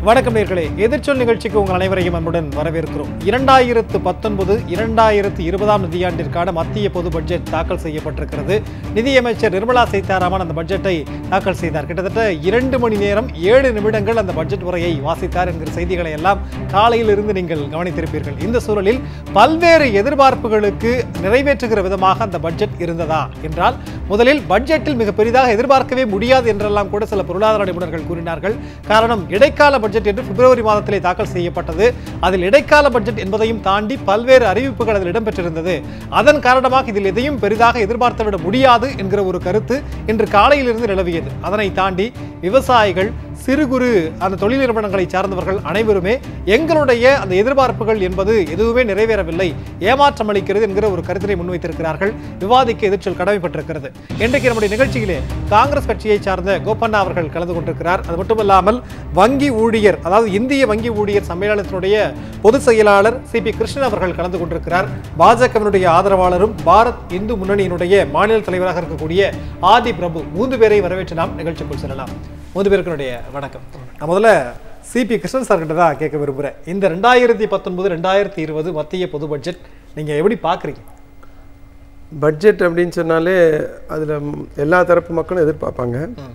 வணக்கம் நேர்களே எதிர்ச்சொல் நிகழ்ச்சிக்கு உங்கள் அனைவரையும் அன்புடன் வரவேற்கிறோம் இரண்டாயிரத்து பத்தொன்பது இரண்டாயிரத்து இருபதாம் நிதியாண்டிற்கான மத்திய பொது பட்ஜெட் தாக்கல் செய்யப்பட்டிருக்கிறது நிதியமைச்சர் நிர்மலா சீதாராமன் அந்த பட்ஜெட்டை தாக்கல் செய்தார் கிட்டத்தட்ட இரண்டு மணி நேரம் ஏழு நிமிடங்கள் அந்த பட்ஜெட் உரையை வாசித்தார் என்கிற செய்திகளை எல்லாம் காலையில் இருந்து நீங்கள் கவனித்திருப்பீர்கள் இந்த சூழலில் பல்வேறு எதிர்பார்ப்புகளுக்கு நிறைவேற்றுகிற விதமாக அந்த பட்ஜெட் இருந்ததா என்றால் முதலில் பட்ஜெட்டில் மிக பெரிதாக எதிர்பார்க்கவே முடியாது என்றெல்லாம் கூட சில பொருளாதார நிபுணர்கள் கூறினார்கள் காரணம் இடைக்கால பட்ஜெட் என்று பிப்ரவரி மாதத்திலே தாக்கல் செய்யப்பட்டது அதில் இடைக்கால பட்ஜெட் என்பதையும் தாண்டி பல்வேறு அறிவிப்புகள் அதில் இடம்பெற்றிருந்தது அதன் காரணமாக இதில் எதையும் பெரிதாக எதிர்பார்த்துவிட முடியாது என்கிற ஒரு கருத்து இன்று காலையிலிருந்து நிலவியது அதனை தாண்டி விவசாயிகள் சிறு குறு அந்த தொழில் நிறுவனங்களை சார்ந்தவர்கள் அனைவருமே எங்களுடைய அந்த எதிர்பார்ப்புகள் என்பது எதுவுமே நிறைவேறவில்லை ஏமாற்றம் அளிக்கிறது என்கிற ஒரு கருத்தினை முன்வைத்திருக்கிறார்கள் விவாதிக்க எதிர்ச்சொல் கடமைப்பட்டிருக்கிறது இன்றைக்கு நம்முடைய நிகழ்ச்சியிலே காங்கிரஸ் கட்சியை சார்ந்த கோபண்ணா அவர்கள் கலந்து கொண்டிருக்கிறார் அது மட்டுமல்லாமல் வங்கி ஊழியர் அதாவது இந்திய வங்கி ஊழியர் சம்மேளனத்தினுடைய பொதுச் செயலாளர் சி பி கிருஷ்ணன் அவர்கள் கலந்து கொண்டிருக்கிறார் பாஜகவினுடைய ஆதரவாளரும் பாரத் இந்து முன்னணியினுடைய மாநில தலைவராக இருக்கக்கூடிய ஆதி பிரபு மூன்று பேரை வரவேற்று நாம் நிகழ்ச்சிக்குள் செல்லலாம் மூன்று பேருக்குடைய வணக்கம் நான் முதல்ல சிபி கிருஷ்ணன் சார் கிட்ட தான் கேட்க விரும்புகிறேன் இந்த ரெண்டாயிரத்தி பத்தொன்பது ரெண்டாயிரத்தி இருபது மத்திய பொது பட்ஜெட் நீங்க எப்படி பாக்குறீங்க பட்ஜெட் அப்படின்னு சொன்னாலே அதில் எல்லா தரப்பு மக்களும் எதிர்பார்ப்பாங்க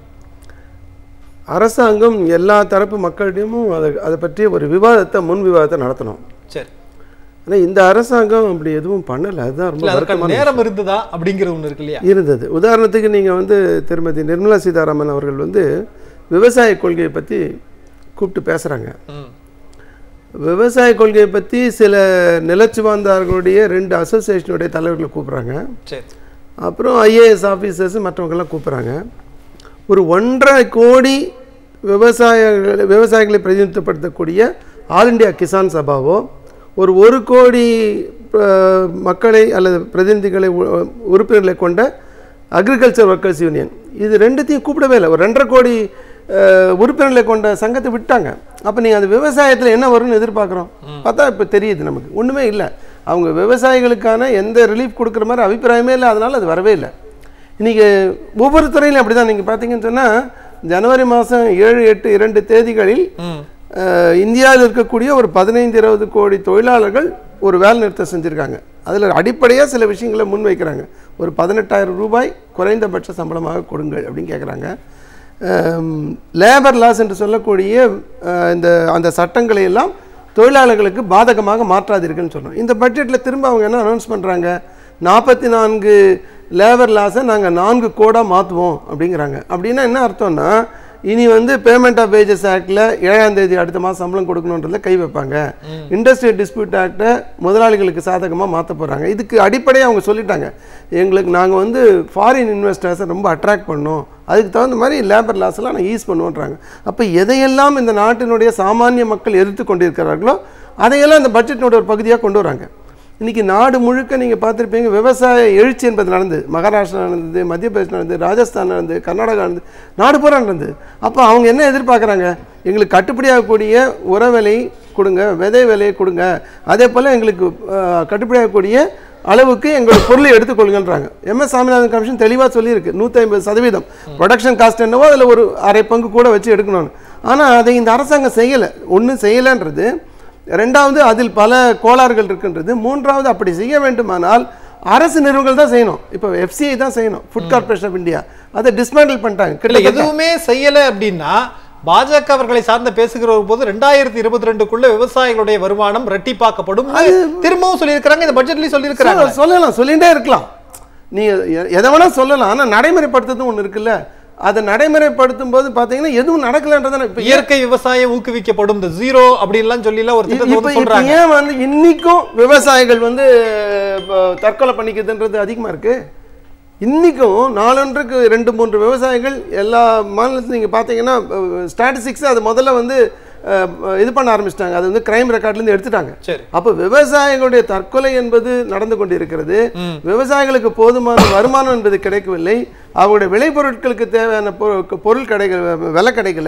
அரசாங்கம் எல்லா தரப்பு மக்களிடையும் அதை அதை பற்றிய ஒரு விவாதத்தை முன் விவாதத்தை நடத்தணும் சரி ஆனால் இந்த அரசாங்கம் அப்படி எதுவும் பண்ணலை அதுதான் ரொம்ப இல்ல அதற்கான வருத்தமான நேரம் இருந்ததா அப்படிங்கிறது ஒண்ணு இருக்கு இல்லையா இருந்தது உதாரணத்துக்கு நீங்கள் வந்து திருமதி நிர்மலா சீதாராமன் அவர்கள் வந்து விவசாய கொள்கையை பற்றி கூப்பிட்டு பேசுகிறாங்க ம். விவசாய கொள்கையை பற்றி சில நிலச்சுவார்ந்தார்களுடைய ரெண்டு அசோசியேஷனுடைய தலைவர்களை கூப்பிட்றாங்க சரி அப்புறம் ஐஏஎஸ் ஆஃபீஸர்ஸ் மற்றவங்கெல்லாம் கூப்பிட்றாங்க ஒரு ஒன்றரை கோடி விவசாயிகள் விவசாயிகளை பிரதிநிதித்துவப்படுத்தக்கூடிய ஆல் இண்டியா கிசான் சபாவோ ஒரு ஒரு கோடி அஹ், மக்களை அல்லது பிரதிநிதிகளை உ- உறுப்பினர்களை கொண்ட அக்ரிகல்ச்சர் ஒர்க்கர்ஸ் யூனியன் இது ரெண்டுத்தையும் கூப்பிடவே இல்லை ஒரு ரெண்டரை கோடி அஹ், உறுப்பினர்களை கொண்ட சங்கத்தை விட்டாங்க அப்போ நீங்கள் அந்த விவசாயத்தில் என்ன வரும்னு எதிர்பார்க்குறோம் பார்த்தா இப்போ தெரியுது நமக்கு ஒன்றுமே இல்லை அவங்க விவசாயிகளுக்கான எந்த ரிலீஃப் கொடுக்குற மாதிரி அபிப்பிராயமே இல்லை அதனால் அது வரவே இல்லை இன்றைக்கி ஒவ்வொரு துறையிலும் அப்படி தான் நீங்கள் பார்த்தீங்கன்னு சொன்னால் ஜனவரி மாதம் ஏழு எட்டு இரண்டு தேதிகளில் ம். அஹ், இந்தியாவில் இருக்கக்கூடிய ஒரு பதினைந்து இருபது கோடி தொழிலாளர்கள் ஒரு வேலை நிறுத்தம் செஞ்சுருக்காங்க அதில் அடிப்படையாக சில விஷயங்களை முன்வைக்கிறாங்க ஒரு பதினெட்டாயிரம் ரூபாய் குறைந்தபட்ச சம்பளமாக கொடுங்கள் அப்படின்னு கேட்குறாங்க லேபர் லாஸ் என்று சொல்லக்கூடிய அஹ், இந்த அந்த சட்டங்களை எல்லாம் தொழிலாளர்களுக்கு பாதகமாக மாற்றாதீர்கள்னு சொல்கிறோம் இந்த பட்ஜெட்டில் திரும்ப அவங்க என்ன அனௌன்ஸ் பண்ணுறாங்க நாற்பத்தி நான்கு லேபர் லாஸை நாங்கள் நான்கு கோடாக மாற்றுவோம் அப்படிங்கிறாங்க அப்படின்னா என்ன அர்த்தம்னா இனி வந்து பேமெண்ட் ஆஃப் வேஜஸ் ஆக்டில் ஏழாம் தேதி அடுத்த மாதம் சம்பளம் கொடுக்கணுன்றதுல கை வைப்பாங்க இண்டஸ்ட்ரியல் டிஸ்பியூட் ஆக்டை முதலாளிகளுக்கு சாதகமாக மாற்ற போகிறாங்க இதுக்கு அடிப்படையாக அவங்க சொல்லிட்டாங்க எங்களுக்கு நாங்கள் வந்து ஃபாரின் இன்வெஸ்டர்ஸை ரொம்ப அட்ராக்ட் பண்ணோம் அதுக்கு தகுந்த மாதிரி லேபர் லாஸ்லாம் நான் ஈஸ் பண்ணுவோன்றாங்க அப்போ எதையெல்லாம் இந்த நாட்டினுடைய சாமானிய மக்கள் எதிர்த்து கொண்டிருக்கிறார்களோ அதையெல்லாம் இந்த பட்ஜெட்டினோட ஒரு பகுதியாக கொண்டு வராங்க இன்றைக்கி நாடு முழுக்க நீங்கள் பார்த்துருப்பீங்க விவசாய எழுச்சி என்பது நடந்தது மகாராஷ்டிரா நடந்தது மத்திய பிரதேஷ் நடந்தது ராஜஸ்தான் நடந்தது கர்நாடகா நடந்தது நாடு பூரா நடந்தது அப்போ அவங்க என்ன எதிர்பார்க்குறாங்க எங்களுக்கு கட்டுப்படியாகக்கூடிய உர விலை கொடுங்க விதை விலையை கொடுங்க அதே போல் எங்களுக்கு அஹ், கட்டுப்படியாகக்கூடிய அளவுக்கு எங்களோட பொருளை எடுத்துக்கொள்ளுங்கன்றாங்க எம்எஸ் சாமிநாதன் கமிஷன் தெளிவாக சொல்லியிருக்கு நூற்றி ஐம்பது சதவீதம் ப்ரொடக்ஷன் காஸ்ட் என்னவோ அதில் ஒரு அரை பங்கு கூட வச்சு எடுக்கணும்னு ஆனால் அதை இந்த அரசாங்கம் செய்யலை ஒன்றும் செய்யலைன்றது ரெண்டாவது அதில் பல கோளாறுகள் இருக்கின்றது மூன்றாவது அப்படி செய்ய வேண்டுமானால் அரசு நிறுவனங்கள் தான் செய்யணும் இப்போ எஃப்சிஐ தான் செய்யணும் ஃபுட் கார்ப்பரேஷன் ஆஃப் இந்தியா அதை டிஸ்மேண்டில் பண்ணிட்டாங்க இல்ல கிட்டத்தட்ட எதுவுமே செய்யல அப்படின்னா பாஜக அவர்களை சார்ந்த பேசுகிற போது ரெண்டாயிரத்தி இருபத்தி ரெண்டுக்குள்ள விவசாயிகளுடைய வருமானம் ரெட்டிப்பாக்கப்படும் திரும்பவும் சொல்லியிருக்கிறாங்க இந்த பட்ஜெட்லயும் சொல்லியிருக்கிறாங்க சொல்ல- சொல்லலாம் சொல்லிகிட்டே இருக்கலாம் நீ எ- எதை வேணா சொல்லலாம் ஆனால் நடைமுறைப்படுத்துறது ஒன்று இருக்குல்ல அதை நடைமுறைப்படுத்தும் போது பார்த்தீங்கன்னா எதுவும் நடக்கலன்றதானே இப்போ இயற்கை விவசாயம் ஊக்குவிக்கப்படும் இந்த ஜீரோ அப்படின்லாம் சொல்லிலாம் ஒரு திட்டத்தை இப்போ வந்து இப்போ சொல்றாங்க ஏன் வந்து இன்னைக்கும் விவசாயிகள் வந்து இப்போ தற்கொலை பண்ணிக்கிறதுன்றது அதிகமாக இருக்கு இன்னைக்கும் நாளொன்றுக்கு ரெண்டு மூன்று விவசாயிகள் எல்லா மாநிலத்திலும் நீங்கள் பார்த்தீங்கன்னா ஸ்டாட்டிஸ்டிக்ஸ் அது முதல்ல வந்து அஹ், இது பண்ண ஆரம்பிச்சிட்டாங்க அது வந்து கிரைம் ரெக்கார்ட்லேருந்து எடுத்துட்டாங்க சரி அப்போ விவசாயிகளுடைய தற்கொலை என்பது நடந்து கொண்டிருக்கிறது விவசாயிகளுக்கு போதுமான வருமானம் என்பது கிடைக்கவில்லை அவங்களுடைய விளைபொருட்களுக்கு தேவையான பொ- பொருள் கிடைக்கல விலை கிடைக்கல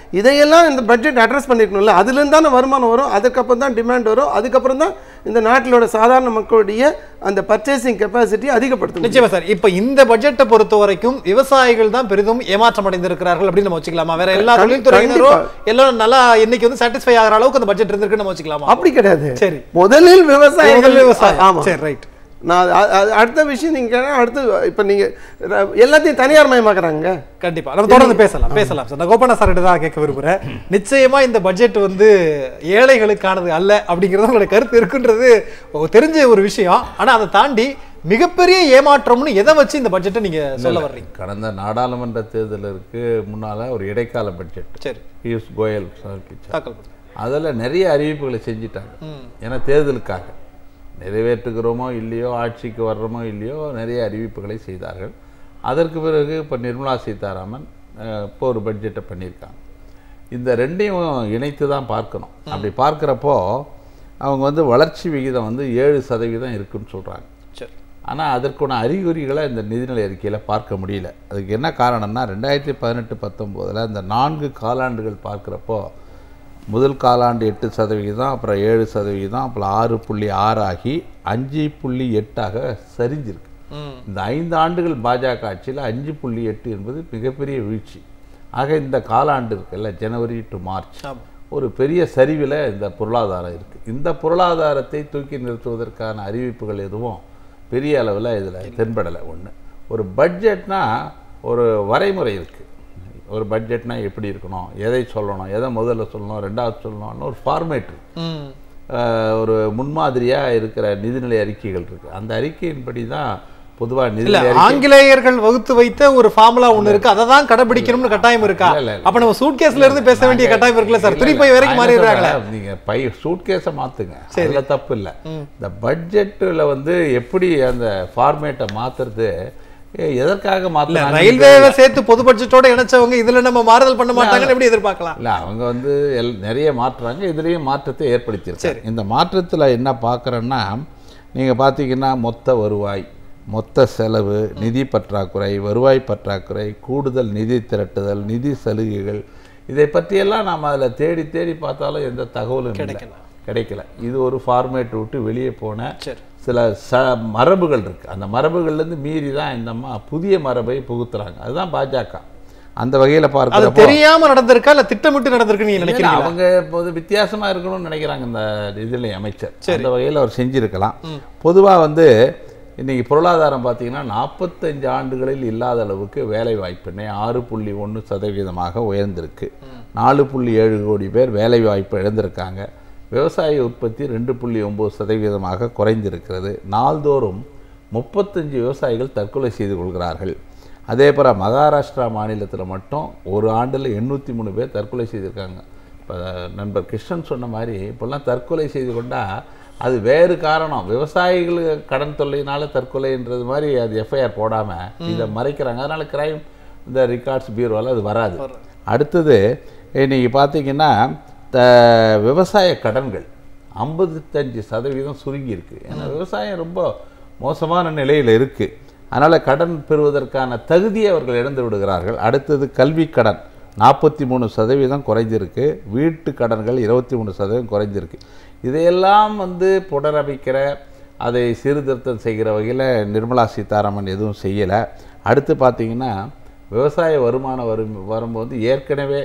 இதையெல்லாம் இந்த பட்ஜெட் அட்ரஸ் பண்ணிருக்கணும்ல அதுலேருந்து தானே வருமானம் வரும் அதுக்கப்புறம் தான் டிமாண்ட் வரும் அதுக்கப்புறம் தான் இந்த நாட்டிலோட சாதாரண மக்களுடைய அந்த பர்ச்சேசிங் கெப்பாசிட்டி அதிகப்படுத்தணும் நிச்சயமா சார் இப்ப இந்த பட்ஜெட்டை பொறுத்த வரைக்கும் விவசாயிகள் தான் பெரிதும் ஏமாற்றம் அடைந்திருக்கிறார்கள் அப்படின்னு நம்ம வச்சுக்கலாமா வேற எல்லா கண்டி- தொழில்துறையினரும் எல்லாம் நல்லா இன்னைக்கு வந்து சாட்டிஸ்ஃபை ஆகிற அளவுக்கு அந்த பட்ஜெட் இருந்திருக்குன்னு நம்ம வச்சுக்கலாமா அப்படி கிடையாது சரி முதலில் விவசாயிகள் முதல் விவசாயம் ஆமா சரி ரைட் நான் அ- அ- அடுத்த விஷயம் நீங்க கேட்டா அடுத்து இப்ப நீங்க ர- எல்லாத்தையும் தனியார் மயமாக்குறாங்க கண்டிப்பா நம்ம தொடர்ந்து பேசலாம் பேசலாம் சார் நான் கோபண்ணா சார் தான் கேட்க விரும்புறேன் நிச்சயமா இந்த பட்ஜெட் வந்து ஏழைகளுக்கானது அல்ல அப்படிங்கிறது உங்களுடைய கருத்து இருக்குன்றது உங்களுக்கு தெரிஞ்ச ஒரு விஷயம் ஆனா அதை தாண்டி மிகப்பெரிய ஏமாற்றம்னு எதை வச்சு இந்த பட்ஜெட்டை நீங்க சொல்ல வர்றீங்க கடந்த நாடாளுமன்ற தேர்தலுக்கு முன்னால ஒரு இடைக்கால பட்ஜெட் சரி பியூஷ் கோயல் சமர்ப்பிச்சார் தாக்கல் பண்ணுங்க அதில் நிறைய அறிவிப்புகளை செஞ்சிட்டாங்க ஏன்னா தேர்தலுக்காக நிறைவேற்றுகிறோமோ இல்லையோ ஆட்சிக்கு வர்றோமோ இல்லையோ நிறைய அறிவிப்புகளை செய்தார்கள் அதற்கு பிறகு இப்போ நிர்மலா சீதாராமன் அஹ், இப்போ ஒரு பட்ஜெட்டை பண்ணியிருக்காங்க இந்த ரெண்டையும் இணைத்து தான் பார்க்கணும் அப்படி பார்க்குறப்போ அவங்க வந்து வளர்ச்சி விகிதம் வந்து ஏழு சதவீதம் இருக்குன்னு சொல்கிறாங்க சரி ஆனால் அதற்கான அறிகுறிகளை இந்த நிதிநிலை அறிக்கையில் பார்க்க முடியல அதுக்கு என்ன காரணம்னா ரெண்டாயிரத்தி பதினெட்டு பத்தொம்போதில் இந்த நான்கு காலாண்டுகள் பார்க்குறப்போ முதல் காலாண்டு எட்டு சதவிகிதம் அப்புறம் ஏழு சதவிகிதம் அப்புறம் ஆறு புள்ளி ஆறு ஆகி அஞ்சு புள்ளி எட்டாக சரிஞ்சிருக்கு ம் இந்த ஐந்து ஆண்டுகள் பாஜக ஆட்சியில் அஞ்சு புள்ளி எட்டு என்பது மிகப்பெரிய வீழ்ச்சி ஆக இந்த காலாண்டு இருக்குல்ல ஜனவரி டு மார்ச் ஆமா ஒரு பெரிய சரிவில் இந்த பொருளாதாரம் இருக்குது இந்த பொருளாதாரத்தை தூக்கி நிறுத்துவதற்கான அறிவிப்புகள் எதுவும் பெரிய அளவில் இதில் தென்படலை ஒன்று ஒரு பட்ஜெட்னா ஒரு வரைமுறை இருக்குது ஒரு பட்ஜெட்னா எப்படி இருக்கணும் எதை சொல்லணும் எதை முதல்ல சொல்லணும் ரெண்டாவது சொல்லணும்னு ஒரு ஃபார்மேட் இருக்கு ம் ஆஹ் ஒரு முன்மாதிரியாக இருக்கிற நிதிநிலை அறிக்கைகள் இருக்குது அந்த அறிக்கையின்படி தான் பொதுவாக இல்ல நிதிநிலை அறிக்கை ஆங்கிலேயர்கள் வகுத்து வைத்த ஒரு ஃபார்முலா ஒண்ணு இருக்கு அதை தான் கடைபிடிக்கணும்னு கட்டாயம் இருக்கா இல்ல, இல்ல. அப்ப நம்ம சூட்கேஸ்ல இருந்து பேச வேண்டிய கட்டாயம் இருக்குல்ல சார் துணிப்பை வரைக்கும் மாறிடுறாங்களே நீங்க பை சூட்கேஸை மாத்துங்க அதுல தப்பு இல்ல இந்த பட்ஜெட்ல வந்து எப்படி அந்த ஃபார்மேட்டை மாத்துறது எ- எதற்காக இல்ல மாத்தலாம் ரயில்வேவை சேர்த்து பொது பட்ஜெட்டோட இணைச்சவங்க இதுல நம்ம மாறுதல் பண்ண மாட்டாங்கன்னு எப்படி எதிர்பார்க்கலாம் இல்ல அவங்க வந்து எல் நிறைய மாற்றுறாங்க இதுலேயும் மாற்றத்தை ஏற்படுத்தியிருக்காங்க இந்த மாற்றத்தில் என்ன பார்க்குறேன்னா நீங்கள் பார்த்தீங்கன்னா மொத்த வருவாய் மொத்த செலவு நிதி பற்றாக்குறை வருவாய் பற்றாக்குறை கூடுதல் நிதி திரட்டுதல் நிதி சலுகைகள் இதை பற்றியெல்லாம் நாம் அதில் தேடி தேடி பார்த்தாலும் எந்த தகவலும் இல்லை கிடைக்கல. கிடைக்கல இது ஒரு ஃபார்மேட் விட்டு வெளியே போன சரி சில ச மரபுகள் இருக்குது அந்த மரபுகள்லேருந்து மீறி தான் இந்த அம்மா புதிய மரபை புகுத்துறாங்க அதுதான் பாஜக அந்த வகையில் அது பார்க்குறப்போ தெரியாம நடந்திருக்கா இல்ல திட்டமிட்டு நடந்திருக்கு நீங்க இல்ல, நினைக்கிறீங்களா அவங்க இப்போது வித்தியாசமா இருக்கணும்னு நினைக்கிறாங்க இந்த இதில் அமைச்சர் அந்த வகையில் அவர் செஞ்சிருக்கலாம் பொதுவா வந்து இன்னைக்கு பொருளாதாரம் பார்த்தீங்கன்னா நாற்பத்தஞ்சு ஆண்டுகளில் இல்லாத அளவுக்கு வேலை வாய்ப்பினை ஆறு புள்ளி ஒன்று சதவீதமாக உயர்ந்திருக்கு நாலு புள்ளி ஏழு கோடி பேர் வேலை வாய்ப்பு இழந்திருக்காங்க விவசாய உற்பத்தி ரெண்டு புள்ளி ஒம்பது சதவீதமாக குறைந்திருக்கிறது நாள்தோறும் முப்பத்தஞ்சு விவசாயிகள் தற்கொலை செய்து கொள்கிறார்கள் அதே போல் மகாராஷ்டிரா மாநிலத்தில் மட்டும் ஒரு ஆண்டில் எண்ணூற்றி மூணு பேர் தற்கொலை செய்திருக்காங்க இப்போ நண்பர் கிருஷ்ணன் சொன்ன மாதிரி இப்போல்லாம் தற்கொலை செய்து கொண்டால் அது வேறு காரணம் விவசாயிகள் கடன் தொல்லையினால தற்கொலைன்றது மாதிரி அது எஃப்ஐஆர் போடாமல் இதை மறைக்கிறாங்க அதனால் கிரைம் இந்த ரெக்கார்ட்ஸ் பியூரோவில் அது வராது அடுத்தது இன்னைக்கு பார்த்தீங்கன்னா த விவசாய கடன்கள் ஐம்பத்தஞ்சு சதவீதம் சுருங்கி இருக்கு ஏன்னா விவசாயம் ரொம்ப மோசமான நிலையில் இருக்குது அதனால் கடன் பெறுவதற்கான தகுதியை அவர்கள் இழந்து விடுகிறார்கள் அடுத்தது கல்வி கடன் நாற்பத்தி மூணு சதவீதம் குறைஞ்சிருக்கு வீட்டு கடன்கள் இருபத்தி மூணு சதவீதம் குறைஞ்சிருக்கு இதையெல்லாம் வந்து புனரமைக்கிற அதை சீர்திருத்தம் செய்கிற வகையில் நிர்மலா சீதாராமன் எதுவும் செய்யலை அடுத்து பார்த்தீங்கன்னா விவசாய வருமானம் வரும் வரும்போது ஏற்கனவே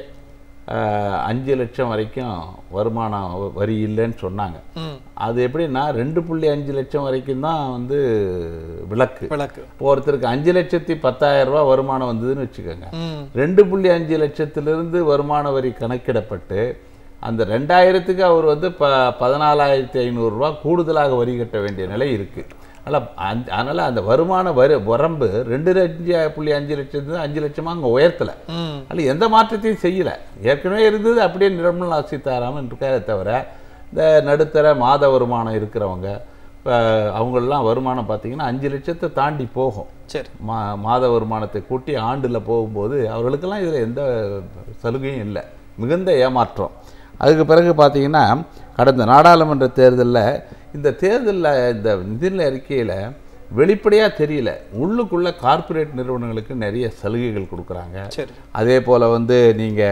ஆஹ், அஞ்சு லட்சம் வரைக்கும் வருமானம் வ- வரி இல்லைன்னு சொன்னாங்க அது எப்படின்னா ரெண்டு புள்ளி அஞ்சு லட்சம் வரைக்கும் தான் வந்து விலக்கு விளக்கு இப்போ ஒருத்தருக்கு அஞ்சு லட்சத்தி பத்தாயிரம் ரூபாய் வருமானம் வந்ததுன்னு வச்சுக்கோங்க ம் ரெண்டு புள்ளி அஞ்சு லட்சத்திலிருந்து வருமான வரி கணக்கிடப்பட்டு அந்த ரெண்டாயிரத்துக்கு அவர் வந்து ப பதினாலாயிரத்தி ஐநூறுரூவா கூடுதலாக வரி கட்ட வேண்டிய நிலை இருக்குது அதனால் அந்த அதனால் அந்த வருமான வரி வரம்பு ரெண்டு அஞ்சு புள்ளி அஞ்சு லட்சத்து அஞ்சு லட்சமாக அங்கே உயர்த்தலை ம் அதில் எந்த மாற்றத்தையும் செய்யலை ஏற்கனவே இருந்தது அப்படியே நிர்மலா சீதாராமன் இருக்காரே தவிர இந்த நடுத்தர மாத வருமானம் இருக்கிறவங்க இப்போ அவங்களெலாம் வருமானம் பார்த்தீங்கன்னா அஞ்சு லட்சத்தை தாண்டி போகும் சரி மா மாத வருமானத்தை கூட்டி ஆண்டில் போகும்போது அவர்களுக்கெல்லாம் இதில் எந்த சலுகையும் இல்லை மிகுந்த ஏமாற்றம் அதுக்கு பிறகு பார்த்தீங்கன்னா கடந்த நாடாளுமன்ற தேர்தலில் இந்த தேர்தலில் இந்த நிதிநிலை அறிக்கையில் வெளிப்படையாக தெரியல உள்ளுக்குள்ளே கார்ப்பரேட் நிறுவனங்களுக்கு நிறைய சலுகைகள் கொடுக்குறாங்க சரி அதே போல் வந்து நீங்கள்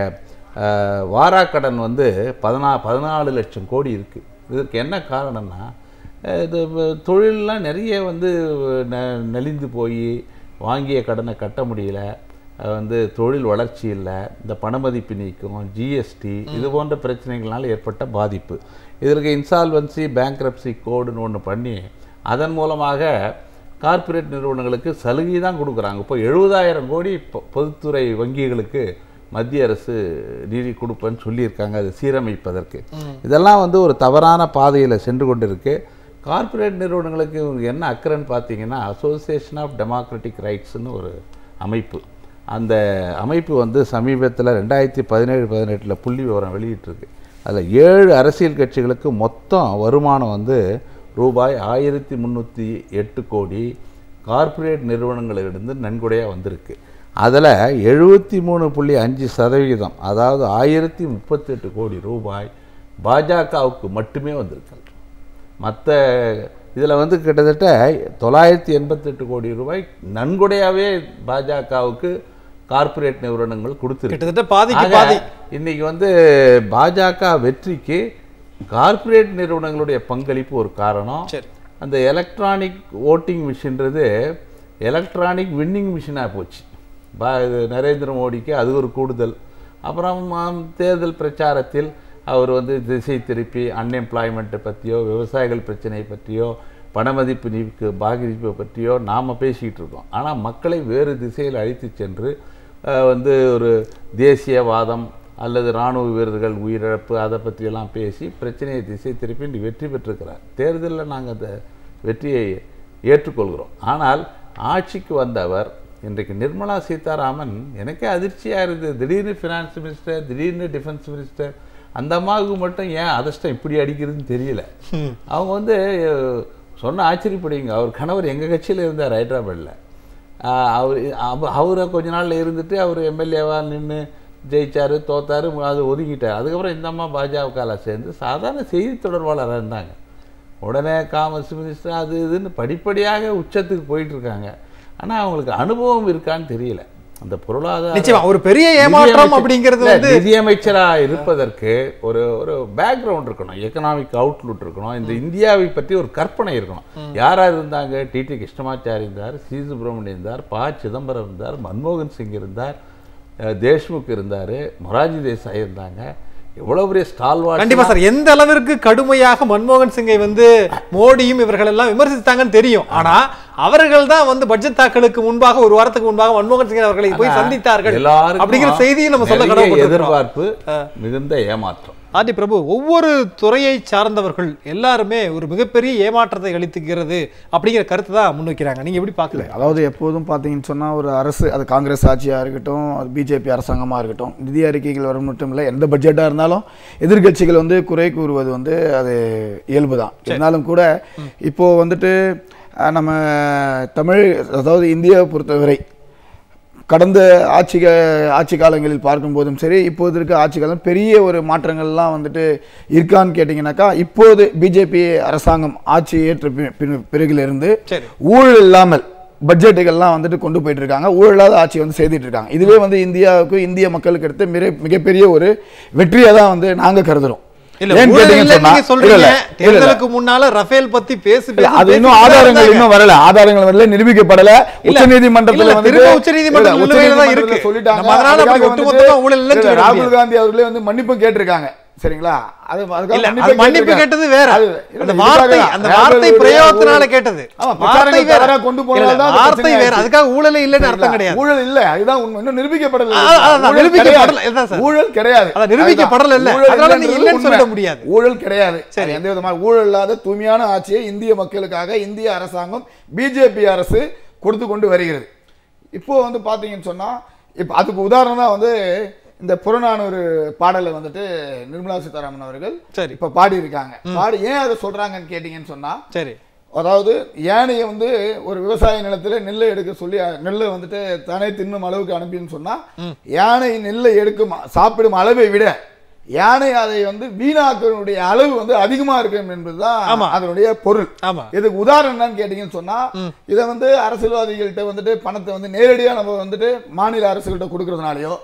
அஹ், வாராக்கடன் வந்து பதினா பதினாலு லட்சம் கோடி இருக்குது இதற்கு என்ன காரணம்னா அஹ், இது வ- தொழிலெலாம் நிறைய வந்து ந நலிந்து போய் வாங்கிய கடனை கட்ட முடியல அஹ், வந்து தொழில் வளர்ச்சி இல்லை இந்த பணமதிப்பு நீக்கம் ஜிஎஸ்டி இது போன்ற பிரச்சனைகளால் ஏற்பட்ட பாதிப்பு இதற்கு இன்சால்வன்சி பேங்க்ரப்சி கோடுன்னு ஒன்று பண்ணி அதன் மூலமாக கார்ப்பரேட் நிறுவனங்களுக்கு சலுகை தான் கொடுக்குறாங்க இப்போ எழுபதாயிரம் கோடி பொ- பொதுத்துறை வங்கிகளுக்கு மத்திய அரசு நிதி கொடுப்பேன்னு சொல்லியிருக்காங்க அது சீரமைப்பதற்கு இதெல்லாம் வந்து ஒரு தவறான பாதையில் சென்று கொண்டிருக்கு கார்ப்பரேட் நிறுவனங்களுக்கு இவங்க என்ன அக்கறைன்னு பார்த்தீங்கன்னா அசோசியேஷன் ஆஃப் டெமோக்ராட்டிக் ரைட்ஸ்னு ஒரு அமைப்பு அந்த அமைப்பு வந்து சமீபத்தில் ரெண்டாயிரத்தி பதினேழு பதினெட்டில் புள்ளி விவரம் வெளியிட்டிருக்கு அதில் ஏழு அரசியல் கட்சிகளுக்கு மொத்தம் வருமானம் வந்து ரூபாய் ஆயிரத்தி முந்நூற்றி எட்டு கோடி கார்ப்பரேட் நிறுவனங்களிலிருந்து நன்கொடையாக வந்திருக்கு அதில் எழுபத்தி மூணு புள்ளி அஞ்சு சதவிகிதம் அதாவது ஆயிரத்தி முப்பத்தெட்டு கோடி ரூபாய் பாஜகவுக்கு மட்டுமே வந்திருக்கு மற்ற இதில் வந்து கிட்டத்தட்ட தொள்ளாயிரத்தி எண்பத்தெட்டு கோடி ரூபாய் நன்கொடையாகவே பாஜகவுக்கு கார்ப்பரேட் நிறுவனங்கள் கொடுத்துருக்கு கிட்டத்தட்ட பாதிக்கு ஆக, பாதி இன்னைக்கு வந்து பாஜக வெற்றிக்கு கார்ப்பரேட் நிறுவனங்களுடைய பங்களிப்பு ஒரு காரணம் சரி அந்த எலக்ட்ரானிக் ஓட்டிங் மிஷின்றது எலக்ட்ரானிக் வின்னிங் மிஷினாக போச்சு பா இது நரேந்திர மோடிக்கு அது ஒரு கூடுதல் அப்புறம் ஆம், தேர்தல் பிரச்சாரத்தில் அவர் வந்து திசை திருப்பி அன்எம்ப்ளாய்மெண்ட்டை பற்றியோ விவசாயிகள் பிரச்சனை பற்றியோ பணமதிப்பு நீக்கு பாகிரிப்பை பற்றியோ நாம் பேசிக்கிட்டு இருக்கோம் ஆனால் மக்களை வேறு திசையில் அழைத்து சென்று அஹ், வந்து ஒரு தேசியவாதம் அல்லது இராணுவ வீரர்கள் உயிரிழப்பு அதை பற்றியெல்லாம் பேசி பிரச்சனையை திசை திருப்பி இன்று வெற்றி பெற்றிருக்கிறார் தேர்தலில் நாங்கள் அந்த வெற்றியை ஏற்றுக்கொள்கிறோம் ஆனால் ஆட்சிக்கு வந்தவர் இன்றைக்கு நிர்மலா சீதாராமன் எனக்கே அதிர்ச்சியாக இருக்குது திடீர்னு ஃபினான்ஸ் மினிஸ்டர் திடீர்னு டிஃபென்ஸ் மினிஸ்டர் அந்த அம்மாவுக்கு மட்டும் ஏன் அதிர்ஷ்டம் இப்படி அடிக்கிறதுன்னு தெரியல அவங்க வந்து அஹ், சொன்ன ஆச்சரியப்படுவீங்க அவர் கணவர் எங்கள் கட்சியில் இருந்தார் ஹைதராபாத்தில் அவர் அவ- அவரை கொஞ்ச நாள்ல இருந்துட்டு அவர் எம்எல்ஏவாக நின்று ஜெயிச்சாரு தோத்தாரு அது ஒதுங்கிட்டார் அதுக்கப்புறம் இந்த அம்மா பாஜகவில் சேர்ந்து சாதாரண செய்தி தொடர்பாளராக இருந்தாங்க உடனே காமர்ஸ் மினிஸ்டர் அது இதுன்னு படிப்படியாக உச்சத்துக்கு போயிட்டு இருக்காங்க ஆனால் அவங்களுக்கு அனுபவம் இருக்கான்னு தெரியல அந்த பொருளாதார நிச்சயமா ஒரு பெரிய ஏமாற்றம் நிதியமைச்சர்- அப்படிங்கிறது இல்ல, வந்து நிதியமைச்சரா இருப்பதற்கு ஒரு ஒரு பேக்ரவுண்ட் இருக்கணும் எக்கனாமிக் அவுட்லுக் இருக்கணும் இந்த இந்தியாவை பற்றி ஒரு கற்பனை இருக்கணும் யாரா இருந்தாங்க டிடி கிருஷ்ணமாச்சாரி இருந்தார் சி சுப்பிரமணியம் இருந்தார் ப சிதம்பரம் இருந்தார் மன்மோகன் சிங் இருந்தார் அஹ், தேஷ்முக் இருந்தார் மொராஜி தேசாய் இருந்தாங்க எவ்வளவு பெரிய ஸ்டால்வாட் கண்டிப்பா சார் எந்த அளவிற்கு கடுமையாக மன்மோகன் சிங்கை வந்து மோடியும் இவர்கள் எல்லாம் விமர்சித்தாங்கன்னு தெரியும் ஆனா அவர்கள் தான் வந்து பட்ஜெட் தாக்கலுக்கு முன்பாக ஒரு வாரத்துக்கு முன்பாக மன்மோகன் சிங் அவர்களை போய் சந்தித்தார்கள் எல்லாருக்கும் அப்படிங்கிற செய்தியை நம்ம சொல்ல நிறைய கடமைப்பட்டிருக்கிறோம் எதிர்பார்ப்பு மிகுந்த ஏமாற்றம் ஆதி பிரபு ஒவ்வொரு துறையை சார்ந்தவர்கள் எல்லாருமே ஒரு மிகப்பெரிய ஏமாற்றத்தை அளித்துக்கிறது அப்படிங்கிற கருத்து தான் முன்வைக்கிறாங்க நீங்க எப்படி பார்க்கல அதாவது எப்போதும் பார்த்தீங்கன்னு சொன்னால் ஒரு அரசு அது காங்கிரஸ் ஆட்சியாக இருக்கட்டும் அது பிஜேபி அரசாங்கமாக இருக்கட்டும் நிதி அறிக்கைகள் வரும் மட்டும் இல்லை எந்த பட்ஜெட்டாக இருந்தாலும் எதிர்க்கட்சிகள் வந்து குறை கூறுவது வந்து அது இயல்பு தான் இருந்தாலும் கூட இப்போ வந்துட்டு அஹ், நம்ம தமிழ் அதாவது இந்தியாவை பொறுத்தவரை கடந்த ஆட்சி கா- ஆட்சி காலங்களில் பார்க்கும்போதும் சரி இப்போது இருக்க ஆட்சி காலம் பெரிய ஒரு மாற்றங்கள்லாம் வந்துட்டு இருக்கான்னு கேட்டிங்கனாக்கா இப்போது பிஜேபி அரசாங்கம் ஆட்சி ஏற்ற பி- பின்- பிறகிலிருந்து சரி ஊழல் இல்லாமல் பட்ஜெட்டுகள்லாம் வந்துட்டு கொண்டு போயிட்டு இருக்காங்க ஊழலாத ஆட்சி வந்து செய்துட்டு இருக்காங்க இதுவே வந்து இந்தியாவுக்கு இந்திய மக்களுக்கு எடுத்த மிக மிகப்பெரிய ஒரு வெற்றியை தான் வந்து நாங்க கருதுறோம் இல்ல ஏன்னு ஊழல் கேட்டீங்கன்னு இல்லைன்னு நீங்க சொன்னா- சொல்றீங்க இல்ல, இல்ல, இல்ல, இல்ல. தேர்தலுக்கு முன்னால ரஃபேல் பத்தி பேசி இல்ல, பேசி அது பேசி இன்னும் பேசி ஆதாரங்கள் இருந்தாங்க. இன்னும் வரல ஆதாரங்கள் வரல நிரூபிக்கப்படல இல்ல, உச்ச நீதிமன்றத்துல இல்ல, வந்து திரும்ப உச்சநீதிமன்ற நிலுவையில தான் இருக்கு. சொல்லிட்டாங்க நம்ம அதனால அப்படி அதுக்காக ஒட்டுமொத்தமா வந்துட்டு ஊழல் இல்லைன்னு இல்ல, சொல்ல ராகுல் முடியாது. காந்தி அவர்களே வந்து மன்னிப்பு கேட்டிருக்காங்க சரிங்களா அது அதுக்காக இல்ல மன்னிப்பே அது மன்னிப்பு கேட்டிருக்காங்க. கேட்டது வேற அது- இல்ல, அந்த இதுக்காக வார்த்தை தான். அந்த ராகுல் வார்த்தை காந்தியுடைய பிரயோகத்தினால ஊழல் கேட்டது ஆமா, வார்த்தை பிரச்சாரங்கள் வேற தவறா கொண்டு போனதால இல்ல, தான் அந்த வார்த்தை பிரச்சனை வேற ஆயிடுச்சு. அதுக்காக ஊழலே இல்லைன்னு அர்த்தம் சரிங்களா? கிடையாது ஊழல் இல்ல அதுதான் உண்மை இன்னும் நிரூபிக்கப்படல ஆ, அதான், ஊழல் நிரூபிக்கப்படல, கிடையாது. இதுதான் சார். ஊழல் கிடையாது அதான் நிரூபிக்கப்படல இல்ல. ஊழல் அதனால நீங்க இல்லைன்றது இல்லைன்னு உண்மை. சொல்லிட முடியாது. ஊழல் கிடையாது சரி. அது எந்த விதமான ஊழல் இல்லாத தூய்மையான ஆட்சியை இந்திய மக்களுக்காக இந்திய அரசாங்கம் பிஜேபி அரசு கொடுத்து கொண்டு வருகிறது இப்போ வந்து பாத்தீங்கன்னு சொன்னா இப்போ அதுக்கு உதாரணம் தான் வந்து இந்த புறநானூறு பாடலை வந்துட்டு நிர்மலா சீதாராமன் அவர்கள் சரி. இப்ப பாடி இருக்காங்க பாடி ஏன் அதை சொல்றாங்கன்னு கேட்டீங்கன்னு சொன்னா சரி அதாவது யானையை வந்து ஒரு விவசாய நிலத்துல நெல்லை எடுக்க சொல்லி அஹ், நெல்லை வந்துட்டு தானே தின்னும் அளவுக்கு அனுப்பின்னு சொன்னா யானை நெல்லை எடுக்கும் சாப்பிடும் அளவை விட யானை அதை வந்து வீணாக்கனுடைய அளவு வந்து அதிகமா இருக்கும் ஆமா. என்பதுதான் அதனுடைய பொருள் ஆமா இதுக்கு உதாரணம் என்னன்னு கேட்டீங்கன்னு சொன்னா இதை வந்து அரசியல்வாதிகள்கிட்ட வந்துட்டு பணத்தை வந்து நேரடியா நம்ம வந்துட்டு மாநில அரசுகள்கிட்ட கொடுக்கறதுனாலயோ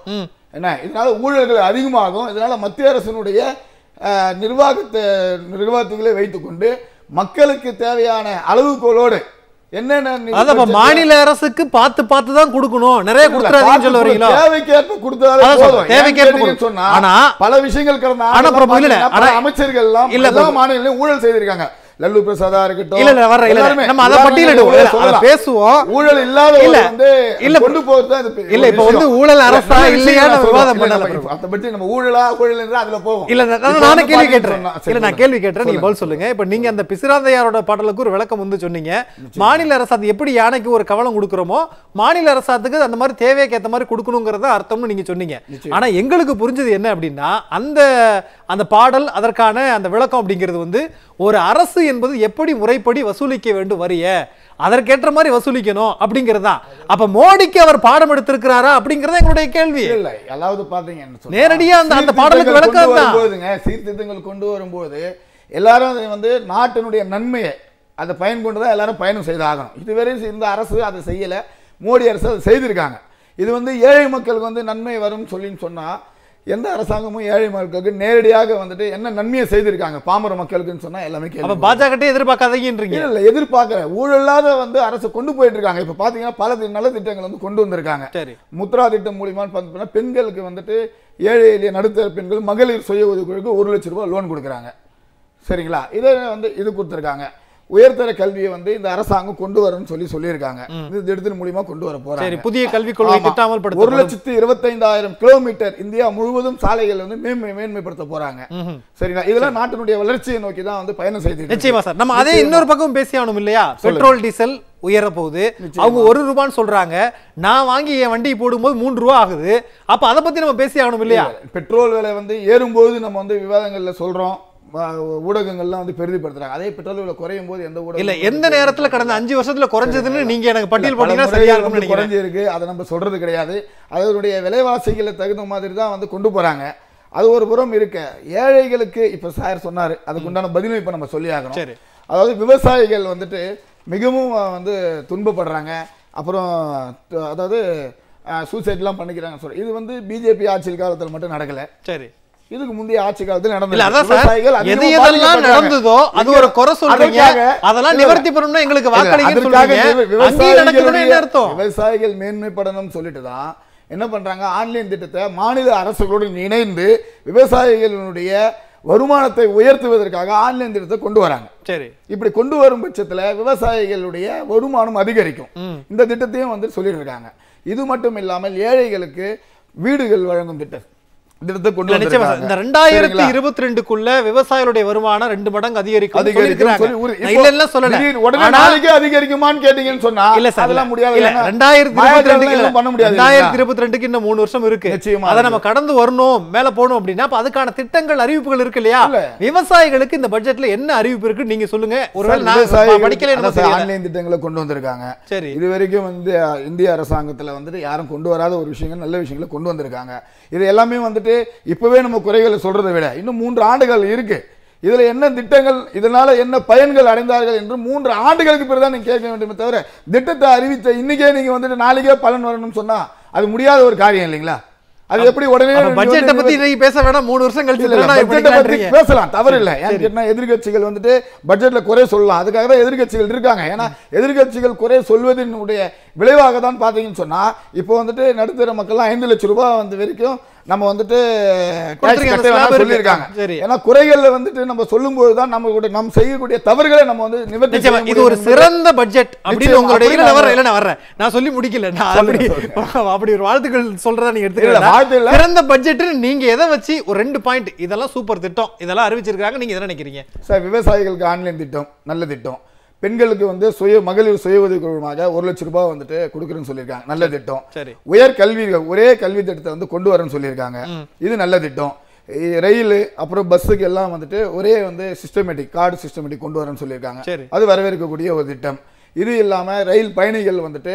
என்ன இதனால ஊழல்கள் அதிகமாகும் இதனால மத்திய அரசினுடைய அஹ், நிர்வாகத்தை நிர்வாகத்துகளை வைத்துக்கொண்டு மக்களுக்கு தேவையான அளவுகோலோடு என்னென்ன நிதி அதான் இப்ப பட்ஜெட்ல- மாநில அரசுக்கு பார்த்து பார்த்து தான் கொடுக்கணும் நிறைய இல்ல, கொடுத்துறாதீங்கன்னு சொல்ல பார்த்து வரீங்களா தேவைக்கேற்ப கொடுத்தாலே அதான் போதும். சொல்றேன், தேவைக்கேற்ப ஏன்னு கொடு- சொன்னா, ஆனா- பல விஷயங்கள் கடந்த ஆனா ஆண்டுலாம் பிரபு, இல்ல, பாத்தீங்கன்னா பல ஆனா- அமைச்சர்கள் எல்லாம் இல்ல, எல்லா பிரபு. மாநிலங்களிலும் ஊழல் செய்திருக்காங்க லல்லு பிரசாதா இருக்கட்டும் இல்ல இல்ல வர்ற இல்ல எல்லாருமே, நம்ம அதை எல்லாருமே பட்டியலிடுவோம் ஊழல் இல்ல, அதை சொல்லலாம். பேசுவோம் ஊழல் இல்லாத இல்ல, வந்து இல்ல, கொண்டு போறது தான் இது இல்ல, இப்ப ஒரு வந்து விஷயம். ஊழல் இல்ல, அரசா நல்ல விஷயம் இல்லையா நான் நம்ம சொல்றேன். விவாதம் இல்ல, பண்ணல நம்ம பிரபு. அதை பற்றி நம்ம ஊழலா ஊழல் என்றா அதுல போவோம் இல்ல நான் இப்ப நானே வந்து கேள்வி பாத்தீங்கன்னு கேட்டுறேன் சொன்னா- சரி, இல்ல நான் சொல்லுங்க. கேள்வி கேட்டுறேன் நீங்க சொல்லுங்க. பதில் சொல்லுங்க இப்ப நீங்க அந்த பிசிராந்தையாரோட பாடலுக்கு ஒரு விளக்கம் வந்து சொன்னீங்க மாநில அரசு அது எப்படி யானைக்கு ஒரு கவலம் கொடுக்குறோமோ மாநில அரசாத்துக்கு அந்த மாதிரி தேவைக்கு ஏத்த மாதிரி கொடுக்கணுங்கிறத அர்த்தம்னு நீங்க சொன்னீங்க ஆனா எங்களுக்கு புரிஞ்சது என்ன அப்படின்னா அந்த அந்த பாடல் அதற்கான அந்த விளக்கம் அப்படிங்கிறது வந்து ஒரு அரசு என்பது எப்படி முறைப்படி வசூலிக்க வேண்டும் வரிய அதற்கேற்ற மாதிரி வசூலிக்கணும் அப்படிங்கிறது தான் அப்ப மோடிக்கு அவர் பாடம் எடுத்திருக்கிறாரா அப்படிங்கறது எங்களுடைய கேள்வி இல்ல அதாவது பாத்தீங்கன்னு சொன்னா, நேரடியா அந்த- அந்த பாடலுக்கு சீர்திருத்தங்கள் விளக்கம் கொண்டு தான். வரும்போதுங்க சீர்திருத்தங்கள் கொண்டு வரும்போது எல்லாரும் அதை வந்து நாட்டினுடைய நன்மையை அதை பயன் கொண்டு தான் எல்லாரும் பயணம் செய்தாகணும் இதுவரை இந்த அரசு அதை செய்யல மோடி அரசு அதை செய்திருக்காங்க இது வந்து ஏழை மக்களுக்கு வந்து நன்மை வரும்னு சொல்லின்னு சொன்னா எந்த அரசாங்கமும் ஏழை மக்களுக்கு நேரடியாக வந்துட்டு என்ன நன்மையை செய்திருக்காங்க பாமர மக்களுக்குன்னு சொன்னா எல்லாமே அப்ப கேள்வி பாஜக எதிர்பார்க்காதீங்கன்றீங்க இல்ல இல்ல எதிர்பார்க்கற ஊழலாத வந்து அரசு கொண்டு போயிட்டு இருக்காங்க இப்ப பாத்தீங்கன்னா பல தி- நல்ல திட்டங்கள் வந்து கொண்டு வந்திருக்காங்க சரி முத்ரா திட்டம் மூலியமா பார்த்தீங்கன்னா பெண்களுக்கு வந்துட்டு ஏழை எளிய நடுத்தர பெண்கள் மகளிர் சுய உதவிக்குழுக்கு ஒரு லட்சம் ரூபாய் லோன் கொடுக்குறாங்க சரிங்களா இதை வந்து இது கொடுத்துருக்காங்க உயர்தர கல்வியை வந்து இந்த அரசாங்கம் கொண்டு வரணும்னு சொல்லி சொல்லியிருக்காங்க இது திட்டத்தின் மூலியமா கொண்டு வர சரி போறாங்க புதிய கல்விக் கொள்கை ஆமா. திட்டம் ஒரு அமல்படுத்தப்படும் லட்சத்து இருபத்தைந்தாயிரம் கிலோமீட்டர் இந்தியா முழுவதும் சாலைகள் வந்து மேன்மை மேன்மைப்படுத்த போறாங்க ம்ஹும். சரிங்களா இதெல்லாம் நாட்டினுடைய வளர்ச்சியை நோக்கி தான் வந்து பயணம் செய்து நிச்சயமா சார் நம்ம அதே இன்னொரு பக்கம் பேசி ஆகணும் இல்லையா பெட்ரோல் டீசல் உயர போகுது அவங்க ஒரு ரூபான்னு சொல்றாங்க நான் வாங்கி என் வண்டி போடும்போது மூன்று ரூபா ஆகுது அப்ப அதை பத்தி நம்ம பேசி ஆகணும் இல்லையா பெட்ரோல் விலை வந்து ஏறும்போது நம்ம வந்து விவாதங்கள்ல சொல்றோம் வ- ஊடகங்கள்லாம் வந்து பெரிதிப்படுத்துறாங்க அதே பெட்ரோல் விலை குறையும் போது எந்த ஊடகம் இல்ல எந்த நேரத்துல கடந்த அஞ்சு வருஷத்துல குறைஞ்சதுன்னு நீங்க எனக்கு பட்டியல் பல போட்டீங்கன்னா முறை சரியா வந்து இருக்கும்னு நினைக்கிறேன் குறைஞ்சு இருக்கு அதை நம்ம சொல்றது கிடையாது அதனுடைய விலைவாசிகளை தகுந்த மாதிரி தான் வந்து கொண்டு போறாங்க அது ஒரு புறம் இருக்க ஏழைகளுக்கு இப்ப சார் சொன்னாரு அதுக்கு உண்டான பதிலும் இப்ப நம்ம சொல்லி ஆகணும் சரி அதாவது விவசாயிகள் வந்துட்டு மிகவும் வந்து துன்பப்படுறாங்க அப்புறம் த- அதாவது சூசைட்லாம் பண்ணிக்கிறாங்க சொல்ற இது வந்து பிஜேபி ஆட்சி காலத்தில் மட்டும் நடக்கல சரி இதுக்கு முந்தைய ஆட்சி காலத்தில் இல்ல நடந்தது அதான் சார் விவசாயிகள் எது அதிகமா எதெல்லாம் பாதிக்கப்பட்டாங்க. நடந்ததோ அது ஒரு குறை சொல்றீங்க அதற்காக- அதெல்லாம் இல்ல, நிவர்த்தி பண்ணணும்னா எங்களுக்கு இல்ல, வாக்களிங்கன்னு அதற்காக சொல்றீங்க விவ- அங்கேயும் நடக்குதுன்னு என்ன விவசாயிகளுடைய- அர்த்தம் விவசாயிகள் மேன்மைப்படணும்னு சொல்லிட்டு தான் என்ன பண்றாங்க ஆன்லைன் திட்டத்தை மாநில அரசுகளுடன் இணைந்து விவசாயிகளுடைய வருமானத்தை உயர்த்துவதற்காக ஆன்லைன் திட்டத்தை கொண்டு வராங்க சரி இப்படி கொண்டு வரும் பட்சத்துல விவசாயிகளுடைய வருமானம் அதிகரிக்கும் இந்த திட்டத்தையும் வந்து சொல்லிட்டு இருக்காங்க இது மட்டும் இல்லாமல் ஏழைகளுக்கு வீடுகள் வழங்கும் திட்டம் திட்டத்தை கொண்டு இல்ல நிச்சயமா சார் வந்திருக்காங்க. இந்த ரெண்டாயிரத்தி சரிங்களா? இருபத்தி ரெண்டுக்குள்ள விவசாயிகளுடைய வருமானம் ரெண்டு மடங்கு அதிகரிக்கும் அதிகரிக்கும் சொல்லி ஒரு- நான் இப்போ இல்ல இல்ல சொல்லல திடீர் உடனே ஆனா நாளைக்கே அதிகரிக்குமான்னு கேட்டீங்கன்னு சொன்னா இல்ல சார் அதெல்லாம் முடியாது இல்ல ஏன்னா ரெண்டாயிரத்தி இருபத்தி மாயாஜாலம் ரெண்டுக்கு எல்லாம் பண்ண முடியாது ரெண்டாயிரத்தி இல்லைங்களா? இருபத்தி ரெண்டுக்கு இன்னும் மூணு வருஷம் இருக்கு நிச்சயமா அதை இருக்கு. நம்ம கடந்து வரணும் மேல போகணும் அப்படின்னா அப்ப அதுக்கான திட்டங்கள் அறிவிப்புகள் இருக்கு இல்லையா இல்ல. விவசாயிகளுக்கு இந்த பட்ஜெட்ல என்ன அறிவிப்பு இருக்கு நீங்க சொல்லுங்க ஒருவேளை சார், நான் விவசாயிகள் படிக்கல அதான் எனக்கு சார், தெரியல ஆன்லைன் திட்டங்களை கொண்டு வந்திருக்காங்க சரி இது வரைக்கும் வந்து அஹ், இந்திய அரசாங்கத்துல வந்துட்டு யாரும் கொண்டு வராத ஒரு விஷயங்கள் நல்ல விஷயங்களை கொண்டு வந்திருக்காங்க இது எல்லாமே வந்துட்டு இப்பவே நம்ம குறைகளை சொல்றதை விட இன்னும் மூன்று ஆண்டுகள் இருக்கு இதுல என்ன திட்டங்கள் இதனால என்ன பயன்கள் அடைந்தார்கள் என்று மூன்று ஆண்டுகளுக்கு பிறகுதான் நீங்க கேட்க வேண்டுமே தவிர திட்டத்தை அறிவித்த இன்னைக்கே நீங்க வந்துட்டு நாளைக்கே பலன் வரணும்னு சொன்னா அது முடியாத ஒரு காரியம் இல்லைங்களா அது எப்படி உடனே நீங்க பட்ஜெட்டை வந்து பத்தி இன்னைக்கு பேச வேணாம் மூணு வருஷம் கழிச்சு இல்ல, இல்ல, திறனாய்வு பட்ஜெட்டை பத்தி பண்ணிக்கலான்றீங்க. பேசலாம் தவறு இல்ல ஏன்னு கேட்டா எதிர்க்கட்சிகள் வந்துட்டு பட்ஜெட்ல குறை சொல்லலாம் அதுக்காக தான் எதிர்க்கட்சிகள் இருக்காங்க ஏன்னா எதிர்க்கட்சிகள் குறை சொல்வதனுடைய விளைவாக தான் பாத்தீங்கன்னு சொன்னா இப்போ வந்துட்டு நடுத்தர மக்கள்லாம் ஐந்து லட்சம் ரூபாய் வந்து வரைக்கும் நம்ம வந்துட்டு tax கொடுத்திருக்காங்க, கட்ட வேணாம்னு slab இருக்கு. சொல்லியிருக்காங்க சரி. ஏன்னா குறைகள்ல வந்துட்டு நம்ம சொல்லும்போது தான் நம்மளுடைய நம்ம செய்யக்கூடிய தவறுகளை நம்ம வந்து நிவர்த்தி நிச்சயமா செய்ய இது ஒரு முடியும் சிறந்த பட்ஜெட் அப்படின்னு நிச்சயமா, உங்களுடைய அப்படி இல்ல நான் நான் வர்றேன் இல்ல நான் வர்றேன் நான் சொல்லி முடிக்கல நான் அப்படி அப்படி ஒரு வாழ்த்துக்கள் சொல்றதா நீங்க இல்ல, வாழ்த்து இல்ல. எடுத்துக்கலாம் சிறந்த பட்ஜெட் நீங்க எதை வச்சு ஒரு ரெண்டு பாயிண்ட் இதெல்லாம் சூப்பர் திட்டம் இதெல்லாம் அறிவிச்சிருக்காங்க நீங்க எதை நினைக்கிறீங்க சார் விவசாயிகளுக்கு ஆன்லைன் திட்டம் நல்ல திட்டம் பெண்களுக்கு வந்து சுய மகளிர் சுய உதவிக்குழுமாக ஒரு லட்சம் ரூபாய் வந்துட்டு கொடுக்குறேன்னு சொல்லியிருக்காங்க நல்ல திட்டம் சரி உயர் கல்வி ஒரே கல்வி திட்டத்தை வந்து கொண்டு வரேன்னு சொல்லியிருக்காங்க இது நல்ல திட்டம் இ- ரயில் அப்புறம் பஸ்ஸுக்கு எல்லாம் வந்துட்டு ஒரே வந்து சிஸ்டமேட்டிக் கார்டு சிஸ்டமேட்டிக் கொண்டு வரேன்னு சொல்லியிருக்காங்க சரி. அது வரவேற்கக்கூடிய ஒரு திட்டம் இது இல்லாம ரயில் பயணிகள் வந்துட்டு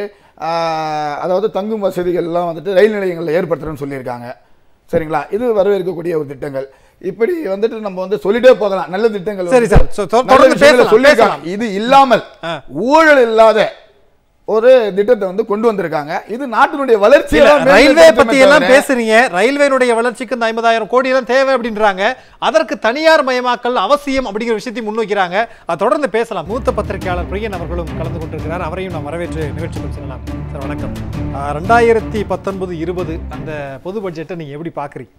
ஆஹ், அதாவது தங்கும் வசதிகள் எல்லாம் வந்துட்டு ரயில் நிலையங்களில் ஏற்படுத்துறேன்னு சொல்லியிருக்காங்க சரிங்களா இது வரவேற்கக்கூடிய ஒரு திட்டங்கள் இப்படி வந்துட்டு நம்ம வந்து சொல்லிட்டே போகலாம் நல்ல திட்டங்கள் சரி வந்துட்டு சார். சொ- தொ- நல்ல தொடர்ந்து விஷயங்களை பேசலாம், சொல்லியிருக்காங்க இது இல்லாமல் ஆ. ஊழல் இல்லாத ஒரு திட்டத்தை வந்து கொண்டு வந்திருக்காங்க இது நாட்டினுடைய வளர்ச்சி இல்ல, ரயில்வே பத்தி எல்லாம் பேசுறீங்க ரயில்வேனுடைய வளர்ச்சிக்கு இந்த ஐம்பதாயிரம் கோடி எல்லாம் தேவை அப்படின்றாங்க அதற்கு தனியார் மயமாக்கல் அவசியம் அப்படிங்கிற விஷயத்தை முன்வைக்கிறாங்க அதை தொடர்ந்து பேசலாம் மூத்த பத்திரிகையாளர் பிரியன் அவர்களும் கலந்து கொண்டிருக்கிறார் அவரையும் நாம் வரவேற்று நிகழ்ச்சிக்கு சொல்லலாம் சார் வணக்கம் ஆஹ், ரெண்டாயிரத்தி பத்தொன்பது இருபது அந்த பொது பட்ஜெட்டை நீங்க எப்படி பாக்குறீங்க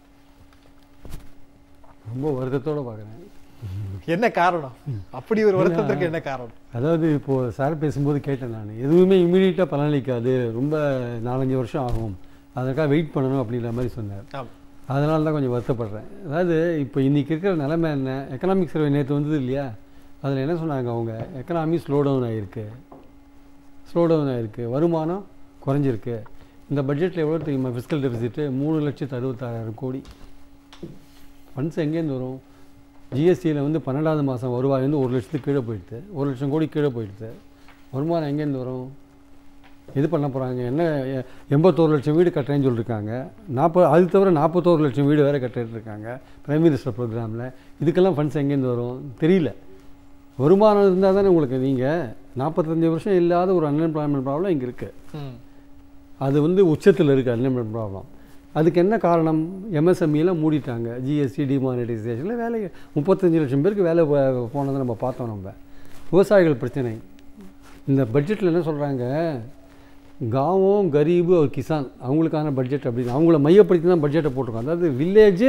ரொம்ப வருத்தத்தோட பார்க்குறேன் என்ன காரணம் அப்படி ஒரு வருத்தத்திற்கு என்ன காரணம் அதாவது இப்போது சார் பேசும்போது கேட்டேன் நான் எதுவுமே இமீடியட்டாக பலனளிக்காது ரொம்ப நாலஞ்சு வருஷம் ஆகும் அதற்காக வெயிட் பண்ணணும் அப்படின்ற மாதிரி சொன்னார் ஆமா. அதனால தான் கொஞ்சம் வருத்தப்படுறேன் அதாவது இப்போ இன்றைக்கி இருக்கிற நிலைமை என்ன எக்கனாமிக் சர்வே நேற்று வந்தது இல்லையா அதில் என்ன சொன்னாங்க அவங்க எக்கனாமி ஸ்லோ டவுன் ஆகிருக்கு ஸ்லோ டவுன் ஆகிருக்கு வருமானம் குறைஞ்சிருக்கு இந்த பட்ஜெட்டில் எவ்வளோ தெரியுமா ஃபிஸ்கல் டெபிசிட்டு மூணு லட்சத்து அறுபத்தாறாயிரம் கோடி ஃபண்ட்ஸ் எங்கேருந்து வரும் ஜிஎஸ்டியில் வந்து பன்னெண்டாவது மாதம் வருவாய் வந்து ஒரு லட்சத்துக்கு கீழே போயிடுது ஒரு லட்சம் கோடி கீழே போயிடுது வருமானம் எங்கேருந்து வரும் இது பண்ண போகிறாங்க என்ன எ- எண்பத்தோரு லட்சம் வீடு கட்டுறேன்னு சொல்லியிருக்காங்க நாற்பது அது தவிர நாற்பத்தோரு லட்சம் வீடு வேறு கட்டிட்டு இருக்காங்க பிரைம் மினிஸ்டர் ப்ரோக்ராமில் இதுக்கெல்லாம் ஃபண்ட்ஸ் எங்கேருந்து வரும் தெரியல வருமானம் இருந்தால் தானே உங்களுக்கு நீங்கள் நாற்பத்தஞ்சு வருஷம் இல்லாத ஒரு அன்எம்ப்ளாய்மெண்ட் ப்ராப்ளம் இங்கே இருக்குது ம். அது வந்து உச்சத்தில் இருக்குது அன்எம்ப்ளாய்மெண்ட் ப்ராப்ளம் அதுக்கு என்ன காரணம் எம்எஸ்எம்இலாம் மூடிட்டாங்க ஜிஎஸ்டி டிமானிட்டைசேஷனில் வேலை முப்பத்தஞ்சு லட்சம் பேருக்கு வேலை போ- போனதை நம்ம பார்த்தோம் நம்ம விவசாயிகள் பிரச்சனை இந்த பட்ஜெட்டில் என்ன சொல்கிறாங்க காவம் கரீபு ஒரு கிசான் அவங்களுக்கான பட்ஜெட் அப்படின்னு அவங்கள மையப்படுத்தி தான் பட்ஜெட்டை போட்டிருக்கோம் அதாவது வில்லேஜு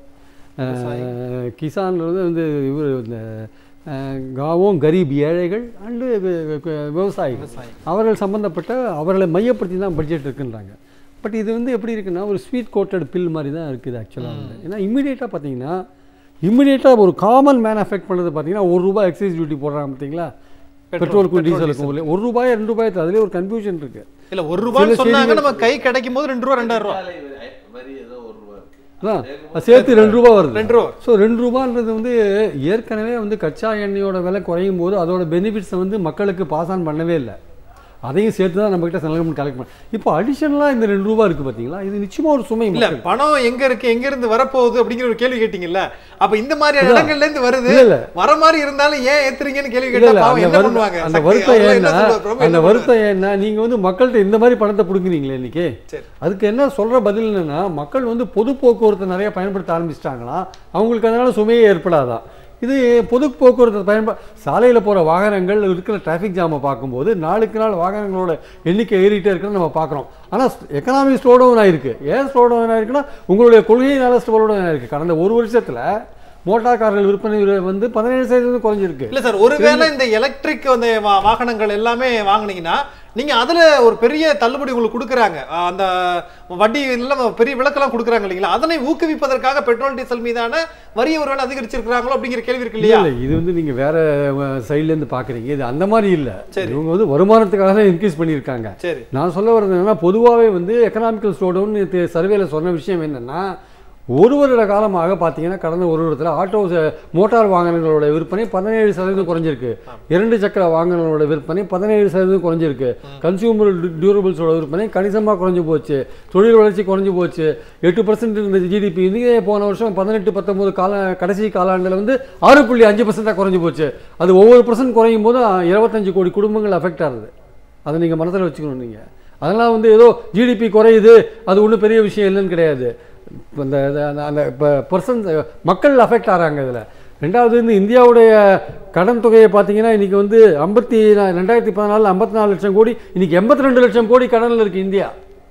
கிசான்றது வந்து இவர் இந்த அஹ், காவும் கரீப் ஏழைகள் அண்டு விவசாயிகள் அவர்கள் சம்பந்தப்பட்ட அவர்களை மையப்படுத்தி தான் பட்ஜெட் இருக்குன்றாங்க பட் இது வந்து எப்படி இருக்குன்னா ஒரு ஸ்வீட் கோட்டட் பில் மாதிரி தான் இருக்குது ஆக்சுவலாக வந்து ஏன்னா இம்மிடியேட்டாக பார்த்தீங்கன்னா இம்மிடியேட்டாக ஒரு காமன் மேன் அஃபெக்ட் பண்ணுறது பார்த்தீங்கன்னா ஒரு ரூபாய் எக்ஸைஸ் டியூட்டி போடுறாங்க பார்த்தீங்களா பெட்ரோலுக்கும் டீசலுக்கும் இல்லை ஒரு ரூபாய் ரெண்டு ரூபாய் அதுலேயே ஒரு கன்ஃபியூஷன் இருக்குது இல்ல ஒரு ரூபாய் சில சொன்னாங்க செய்திகள்- நம்ம கை கிடைக்கும் போது ரெண்டு ரூபா ரெண்டாயிரம் ரூபா வரி ஏதோ ஒரு ரூபா இருக்கு அதான் அது சேர்த்து ரெண்டு ரூபா வருது ரெண்டு ரூபா ஸோ ரெண்டு ரூபான்றது வந்து ஏற்கனவே வந்து கச்சா எண்ணெயோட விலை குறையும் போது அதோட பெனிஃபிட்ஸை வந்து மக்களுக்கு பாஸ் ஆன் பண்ணவே இல்லை அதையும் சேர்த்து தான் நம்மகிட்ட செலவு கலெக்ட் பண்ண இப்போ அடிஷனலாக இந்த ரெண்டு ரூபா இருக்குது பார்த்தீங்களா இது நிச்சயமா ஒரு சுமை இல்ல மக்களுக்கு. பணம் எங்க இருக்கு எங்க இருந்து வரப்போகுது அப்படிங்கிற ஒரு கேள்வி கேட்டீங்கல்ல அப்ப இந்த மாதிரி இல்ல. இடங்கள்ல இருந்து வருது இல்ல, இல்ல. வர மாதிரி இருந்தாலும் ஏன் ஏத்துறீங்கன்னு கேள்வி இல்ல, கேட்டா இல்ல, பாவம் அந்த என்ன வருத்தம் பண்ணுவாங்க அந்த சக்தி, வருத்தம் அவர்லாம் ஏன்னா என்ன சொல்லுவாரு? பிரபு அந்த என்ன வருத்தம் ஏன்னா நீங்க வந்து மக்கள்கிட்ட இந்த மாதிரி பணத்தை கொடுக்குறீங்களே இன்னைக்கு சரி. அதுக்கு என்ன சொல்ற பதில் என்னன்னா மக்கள் வந்து பொது போக்குவரத்து நிறைய பயன்படுத்த ஆரம்பிச்சிட்டாங்களாம் அவங்களுக்கு அதனால சுமையே ஏற்படாதான் இது பொது போக்குவரத்து பயன்பா சாலையில் போகிற வாகனங்கள் இருக்கிற டிராஃபிக் ஜாமை பார்க்கும்போது நாளுக்கு நாள் வாகனங்களோட எண்ணிக்கை ஏறிட்டே இருக்குன்னு நம்ம பார்க்குறோம் ஆனால் எக்கனாமி ஸ்லோ டவுன் ஆயிருக்கு ஏன் ஸ்லோ டவுன் ஆயிருக்குன்னா உங்களுடைய கொள்கையினால ஸ்லோ டவுன் ஆயிருக்கு கடந்த ஒரு வருஷத்தில் மோட்டார் கார்கள் விற்பனை விலை வந்து பதினேழு சதவீதம் குறைஞ்சிருக்கு இல்ல சார் ஒருவேளை இந்த எலக்ட்ரிக் அந்த வா- வாகனங்கள் எல்லாமே வாங்குனீங்கன்னா நீங்க அதுல ஒரு பெரிய தள்ளுபடி உங்களுக்கு கொடுக்குறாங்க அஹ் அந்த வட்டி எல்லாம் பெரிய விலக்கெல்லாம் கொடுக்குறாங்க இல்லைங்களா அதனை ஊக்குவிப்பதற்காக பெட்ரோல் டீசல் மீதான வரியை ஒருவேளை அதிகரிச்சிருக்கிறாங்களோ அப்படிங்கிற கேள்வி இருக்கு இல்ல இல்லையா இல்ல, இது வந்து நீங்க வேற சைட்ல இருந்து பாக்குறீங்க இது அந்த மாதிரி இல்ல சரி. இவங்க வந்து வருமானத்துக்காக தான் இன்க்ரீஸ் பண்ணியிருக்காங்க சரி நான் சொல்ல வர்றது என்னன்னா பொதுவாகவே வந்து எக்கனாமிக்கல் ஸ்லோடவுன் சர்வேல சொன்ன விஷயம் என்னன்னா ஒரு வருட காலமாக பார்த்தீங்கன்னா கடந்த ஒரு வருடத்தில் ஆட்டோ ச- மோட்டார் வாகனங்களோட விற்பனை பதினேழு சதவீதம் குறைஞ்சிருக்கு இரண்டு சக்கர வாகனங்களோட விற்பனை பதினேழு சதவீதம் குறைஞ்சிருக்கு கன்சியூமர் டியூரபிள்ஸோட விற்பனை கணிசமாக குறைஞ்சு போச்சு தொழில் வளர்ச்சி குறைஞ்சு போச்சு எட்டு பர்சன்ட் இருந்த ஜிடிபி இதுவே போன வருஷம் பதினெட்டு பத்தொன்பது கால கடைசி காலாண்டில் வந்து ஆறு புள்ளி அஞ்சு பர்சன்டாக குறைஞ்சு போச்சு அது ஒவ்வொரு பர்சன்ட் குறையும் போது இருபத்தஞ்சு கோடி குடும்பங்கள் அஃபெக்ட் ஆகுது அதை நீங்கள் மனசில் வச்சுக்கணும் நீங்கள் அதெல்லாம் வந்து ஏதோ ஜிடிபி குறையுது அது ஒன்றும் பெரிய விஷயம் இல்லைன்னு கிடையாது இப்ப இந்த இந்த- அந்த- அந்த இப்போ பர்சன்ட் மக்கள் அஃபெக்ட் ஆகிறாங்க இதில் ரெண்டாவது வந்து இந்தியாவுடைய கடன் தொகையை பார்த்தீங்கன்னா இன்றைக்கி வந்து ஐம்பத்தி ரெண்டாயிரத்தி பதினாலில் ஐம்பத்தி நாலு லட்சம் கோடி இன்றைக்கி எண்பத்தி ரெண்டு லட்சம் கோடி கடனில் இருக்குது இந்தியா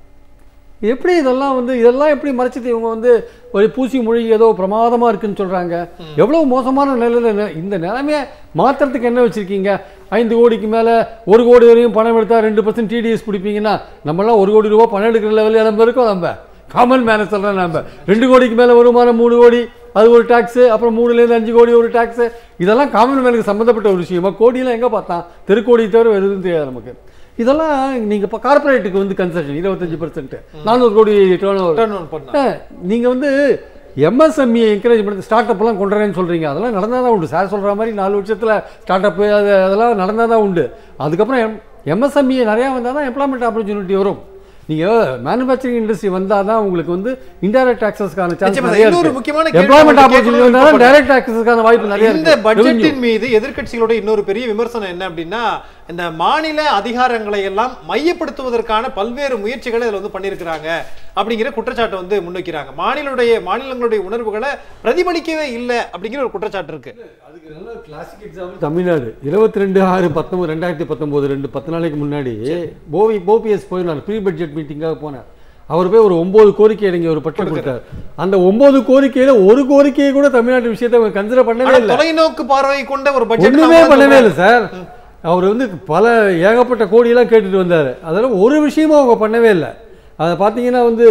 எப்படி இதெல்லாம் வந்து இதெல்லாம் எப்படி மறைச்சிட்டு இவங்க வந்து ஒரு பூசி மொழி ஏதோ பிரமாதமாக இருக்குன்னு சொல்கிறாங்க எவ்வளோ மோசமான நிலையில் நெ- இந்த நிலைமையை மாற்றுறதுக்கு என்ன வச்சுருக்கீங்க ஐந்து கோடிக்கு மேலே ஒரு கோடி வரையும் பணம் எடுத்தால் ரெண்டு பர்சன்ட் டிடிஎஸ் பிடிப்பீங்கன்னா நம்மளாம் ஒரு கோடி ரூபா பணம் எடுக்கிற லெவலில் நம்ம இருக்கோம் நம்ம காமன் மேன சொல்கிறேன் நம்ம ரெண்டு கோடிக்கு மேலே வருமானம் மூணு கோடி அது ஒரு டாக்ஸு அப்புறம் மூணுலேருந்து அஞ்சு கோடி ஒரு டாக்ஸு இதெல்லாம் காமன் மேனுக்கு சம்பந்தப்பட்ட ஒரு விஷயமா கோடியெல்லாம் எங்கே பார்த்தான் தெருக்கோடி தவிர வேறு எதுவும் தெரியாது நமக்கு இதெல்லாம் நீங்கள் இப்போ கார்ப்பரேட்டுக்கு வந்து கன்செஷன் இருபத்தஞ்சு பர்சன்ட் நானூறு கோடி டேர்ன் ஓவர் Turn on பண்ணா நீங்கள் வந்து எம்எஸ்எம்இ என்கரேஜ் பண்ணி ஸ்டார்ட் அப்லாம் கொண்டு வரேன்னு சொல்கிறீங்க அதெல்லாம் நடந்தால் தான் உண்டு சார் சொல்கிற மாதிரி நாலு வருஷத்தில் ஸ்டார்ட் அப் அது அதெல்லாம் நடந்தால் தான் உண்டு அதுக்கப்புறம் எம் எம்எஸ்எம்இ நிறையா வந்தால் தான் எம்ப்ளாய்மெண்ட் ஆப்பர்ச்சுனிட்டி வரும் நீங்கள் மேனுஃபேக்சரிங் இண்டஸ்ட்ரி வந்தால் தான் உங்களுக்கு வந்து இன்டைரக்ட் டாக்ஸஸ்க்கான சான்ஸ் நிச்சயமா, நிறைய இன்னொரு இருக்கு முக்கியமான கேள்வி எம்ப்ளாய்மெண்ட் உங்களுக்கு ஆப்பர்ச்சுனிட்டி கேட்கணும்னு வந்தால் விருப்பப்படுறேன். டைரக்ட் டாக்ஸஸ்க்கான வாய்ப்பு நிறைய இந்த இருக்கு Revenue. பட்ஜெட்டின் மீது எதிர்க்கட்சிகளோட இன்னொரு பெரிய விமர்சனம் என்ன அப்படின்னா இந்த மாநில அதிகாரங்களை எல்லாம் மையப்படுத்துவதற்கான பல்வேறு முயற்சிகளை இதுல வந்து பண்ணியிருக்கிறாங்க அப்படிங்கிற குற்றச்சாட்டை வந்து முன்வைக்கிறாங்க மாநிலங்களுடைய மாநிலங்களுடைய உணர்வுகளை பிரதிபலிக்கவே இல்லை அப்படிங்கிற ஒரு குற்றச்சாட்டு இருக்கு அதுக்கு நல்ல கிளாசிக் எக்ஸாம்பிள் தமிழ்நாடு இருபத்தி ரெண்டு ஆறு பத்தொம்பது ரெண்டாயிரத்தி பத்தொம்போது ரெண்டு பத்து நாளைக்கு முன்னாடி போவி போபிஎஸ் போயிருந்தார் ப்ரீ பட்ஜெட் மீட்டிங்காக போனார் அவர் போய் ஒரு ஒன்பது கோரிக்கை இறங்கி ஒரு பட்டம் கொடுத்தார் அந்த ஒன்பது கோரிக்கையில ஒரு கோரிக்கையை கூட தமிழ்நாட்டு விஷயத்தை அவங்க கன்சிடர் பண்ணவே ஆனா இல்லை தொலைநோக்கு பார்வை கொண்ட ஒரு பட்ஜெட் ஒண்ணுமே பண்ணவே இல்லை சார் அவர் வந்து பல ஏகப்பட்ட கோடியெல்லாம் கேட்டுட்டு வந்தார் அதெல்லாம் ஒரு விஷயமும் அவங்க பண்ணவே இல்லை அதை பார்த்தீங்கன்னா வந்து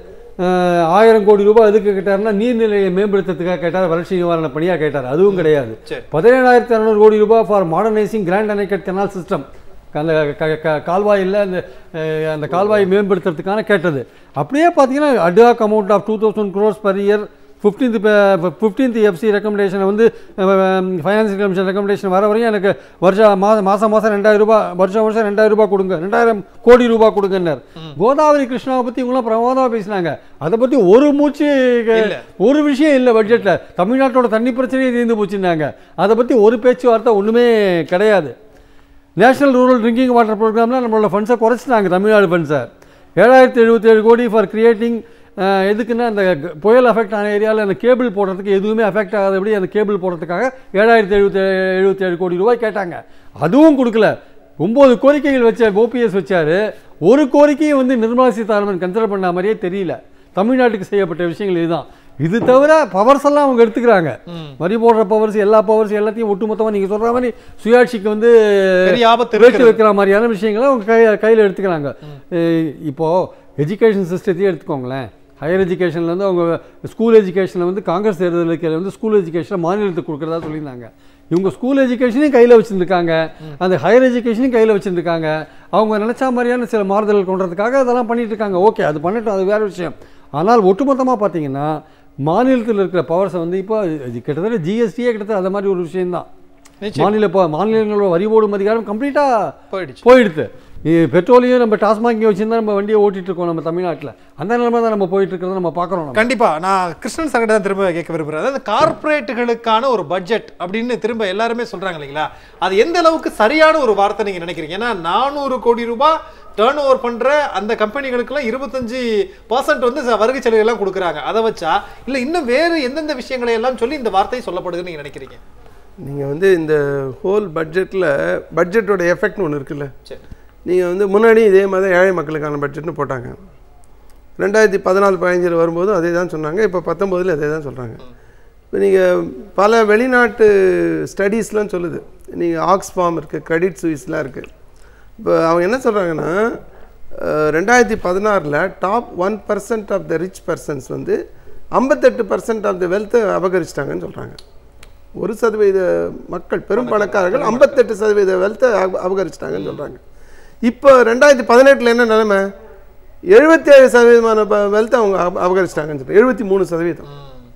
அஹ், ஆயிரம் கோடி ரூபாய் எதுக்கு கேட்டாருன்னா நீர்நிலையை மேம்படுத்துறதுக்காக கேட்டார் வறட்சி நிவாரண பணியாக கேட்டார் அதுவும் கிடையாது சரி. பதினேழாயிரத்தி இரநூறு கோடி ரூபாய் for modernising grand Anicut canal system அந்த க- க- கால்வாயில் அந்த அஹ், அந்த கால்வாயை மேம்படுத்துறதுக்கான கேட்டது அப்படியே பார்த்தீங்கன்னா ad hoc amount of two thousand crores per year fifteenth fifteenth FC recommendation வந்து ஃபைனான்சியல் கமிஷன் ரெக்கமெண்டேஷன் வர வரையும் எனக்கு வருஷம் மாதம் மாதம் மாதம் ரெண்டாயிரம் ரூபாய் வருஷம் வருஷம் ரெண்டாயிரம் ரூபாய் கொடுங்க ரெண்டாயிரம் கோடி ரூபாய் கொடுங்கன்னார் கோதாவரி கிருஷ்ணாவை பற்றி இவங்களாம் பிரமாதமாக பேசினாங்க அதை பற்றி ஒரு மூச்சு இல்ல. ஒரு விஷயம் இல்லை பட்ஜெட்டில் தமிழ்நாட்டோட தண்ணி பிரச்சனையே தீர்ந்து போச்சுன்னாங்க அதை பற்றி ஒரு பேச்சுவார்த்தை ஒன்றுமே கிடையாது நேஷனல் ரூரல் ட்ரிங்கிங் வாட்டர் ப்ரோக்ராமில் நம்மளோட ஃபண்ட்ஸை குறைச்சிட்டாங்க தமிழ்நாடு ஃபண்ட்ஸை ஏழாயிரத்தி எழுபத்தேழு கோடி ஃபார் கிரியேட்டிங் எதுக்குன்னா அந்த க- புயல் அஃபெக்ட் ஆன ஏரியாவில் அந்த கேபிள் போடுறதுக்கு எதுவுமே அஃபெக்ட் ஆகாதபடி அந்த கேபிள் போடுறதுக்காக ஏழாயிரத்தி எழுபத்தி எழுபத்தேழு கோடி ரூபாய் கேட்டாங்க அதுவும் கொடுக்கல ஒம்பது கோரிக்கைகள் வச்ச ஓபிஎஸ் வச்சாரு ஒரு கோரிக்கையை வந்து நிர்மலா சீதாராமன் கன்சிடர் பண்ண மாதிரியே தெரியல தமிழ்நாட்டுக்கு செய்யப்பட்ட விஷயங்கள் இதுதான் இது தவிர பவர்ஸ் எல்லாம் அவங்க எடுத்துக்கிறாங்க வரி போடுற பவர்ஸ் எல்லா பவர்ஸ் எல்லாத்தையும் ஒட்டுமொத்தமாக நீங்கள் சொல்கிற மாதிரி சுயாட்சிக்கு வந்து பெரிய ஆபத்து வேட்டு இருக்கிறது. வைக்கிற மாதிரியான விஷயங்களை அவங்க கை கையில் எடுத்துக்கிறாங்க அஹ் இப்போ எஜுகேஷன் சிஸ்டத்தையே எடுத்துக்கோங்களேன் ஹையர் எஜுகேஷனில் வந்து அவங்க ஸ்கூல் எஜுகேஷனில் வந்து காங்கிரஸ் தேர்தல் இருக்கிற வந்து ஸ்கூல் எஜுகேஷனை மாநிலத்துக்கு கொடுக்குறதா சொல்லியிருந்தாங்க இவங்க ஸ்கூல் எஜுகேஷனையும் கையில் வச்சுருக்காங்க அந்த ஹையர் எஜுகேஷனையும் கையில் வச்சுருக்காங்க அவங்க நினச்ச மாதிரியான சில மாறுதல் கொண்டதுக்காக அதெல்லாம் பண்ணிட்டு இருக்காங்க ஓகே அது பண்ணட்டும் அது வேறு விஷயம் ஆனால் ஒட்டுமொத்தமாக பார்த்தீங்கன்னா மாநிலத்தில் இருக்கிற பவர்ஸை வந்து இப்போ இது கிட்டத்தட்ட ஜிஎஸ்டியே கிட்டத்தட்ட அந்த மாதிரி ஒரு விஷயம்தான் நிச்சயம். மாநில ப- மாநிலங்களோட வரி போடும் அதிகாரம் கம்ப்ளீட்டாக போயிடுச்சு போயிடுது இ- பெட்ரோலையும் நம்ம டாஸ்மாக் இங்கே வச்சிருந்தா நம்ம வண்டியை ஓட்டிட்டு இருக்கோம் நம்ம தமிழ்நாட்டில் அந்த நிலைமை தான் நம்ம போயிட்டு இருக்கிறத நம்ம பார்க்குறோம் நம்ம கண்டிப்பா நான் கிருஷ்ணன் சார்கிட்ட தான் திரும்ப கேட்க விரும்புறேன் அதாவது கார்ப்பரேட்டுகளுக்கான ஒரு பட்ஜெட் அப்படின்னு திரும்ப எல்லாருமே சொல்றாங்க இல்லைங்களா அது எந்த அளவுக்கு சரியான ஒரு வார்த்தை நீங்க நினைக்கிறீங்க ஏன்னா நானூறு கோடி ரூபாய் டேர்ன் ஓவர் பண்ற அந்த கம்பெனிகளுக்கெல்லாம் இருபத்தஞ்சு பர்சன்ட் வந்து ச- வருகை செலவு எல்லாம் கொடுக்குறாங்க அதை வச்சா இல்ல இன்னும் வேறு எந்தெந்த விஷயங்களை எல்லாம் சொல்லி இந்த வார்த்தை சொல்லப்படுதுன்னு நீங்க நினைக்கிறீங்க நீங்கள் வந்து இந்த ஹோல் பட்ஜெட்டில் பட்ஜெட்டோட எஃபெக்ட்னு ஒன்று இருக்குல்ல சரி நீங்கள் வந்து முன்னாடி இதே மாதிரி தான் ஏழை மக்களுக்கான பட்ஜெட்னு போட்டாங்க ரெண்டாயிரத்தி பதினாலு பதினஞ்சில் வரும்போதும் அதே தான் சொன்னாங்க இப்போ பத்தொம்போதில் அதே தான் சொல்கிறாங்க இப்போ நீங்கள் பல வெளிநாட்டு ஸ்டடீஸ்லாம் சொல்லுது நீங்கள் ஆக்ஸ்ஃபார்ம் இருக்குது கிரெடிட் சுவிஸ்லாம் இருக்குது இப்போ அவங்க என்ன சொல்கிறாங்கன்னா ரெண்டாயிரத்தி பதினாறில் top one percent of the rich persons வந்து ஐம்பத்தெட்டு பர்சன்ட் ஆஃப் த வெல்த்தை அபகரிச்சிட்டாங்கன்னு சொல்கிறாங்க ஒரு சதவீத மக்கள் பெரும் பணக்காரர்கள் ஐம்பத்தெட்டு சதவீத வெல்த்தை அபகரிச்சிட்டாங்கன்னு சொல்கிறாங்க இப்போ ரெண்டாயிரத்தி பதினெட்டில் என்ன நிலைமை எழுபத்தேழு சதவீதமான வெல்த்தை அவங்க அப- அபகரிச்சிட்டாங்கன்னு சொல்கிறாங்க எழுபத்தி மூணு சதவீதம்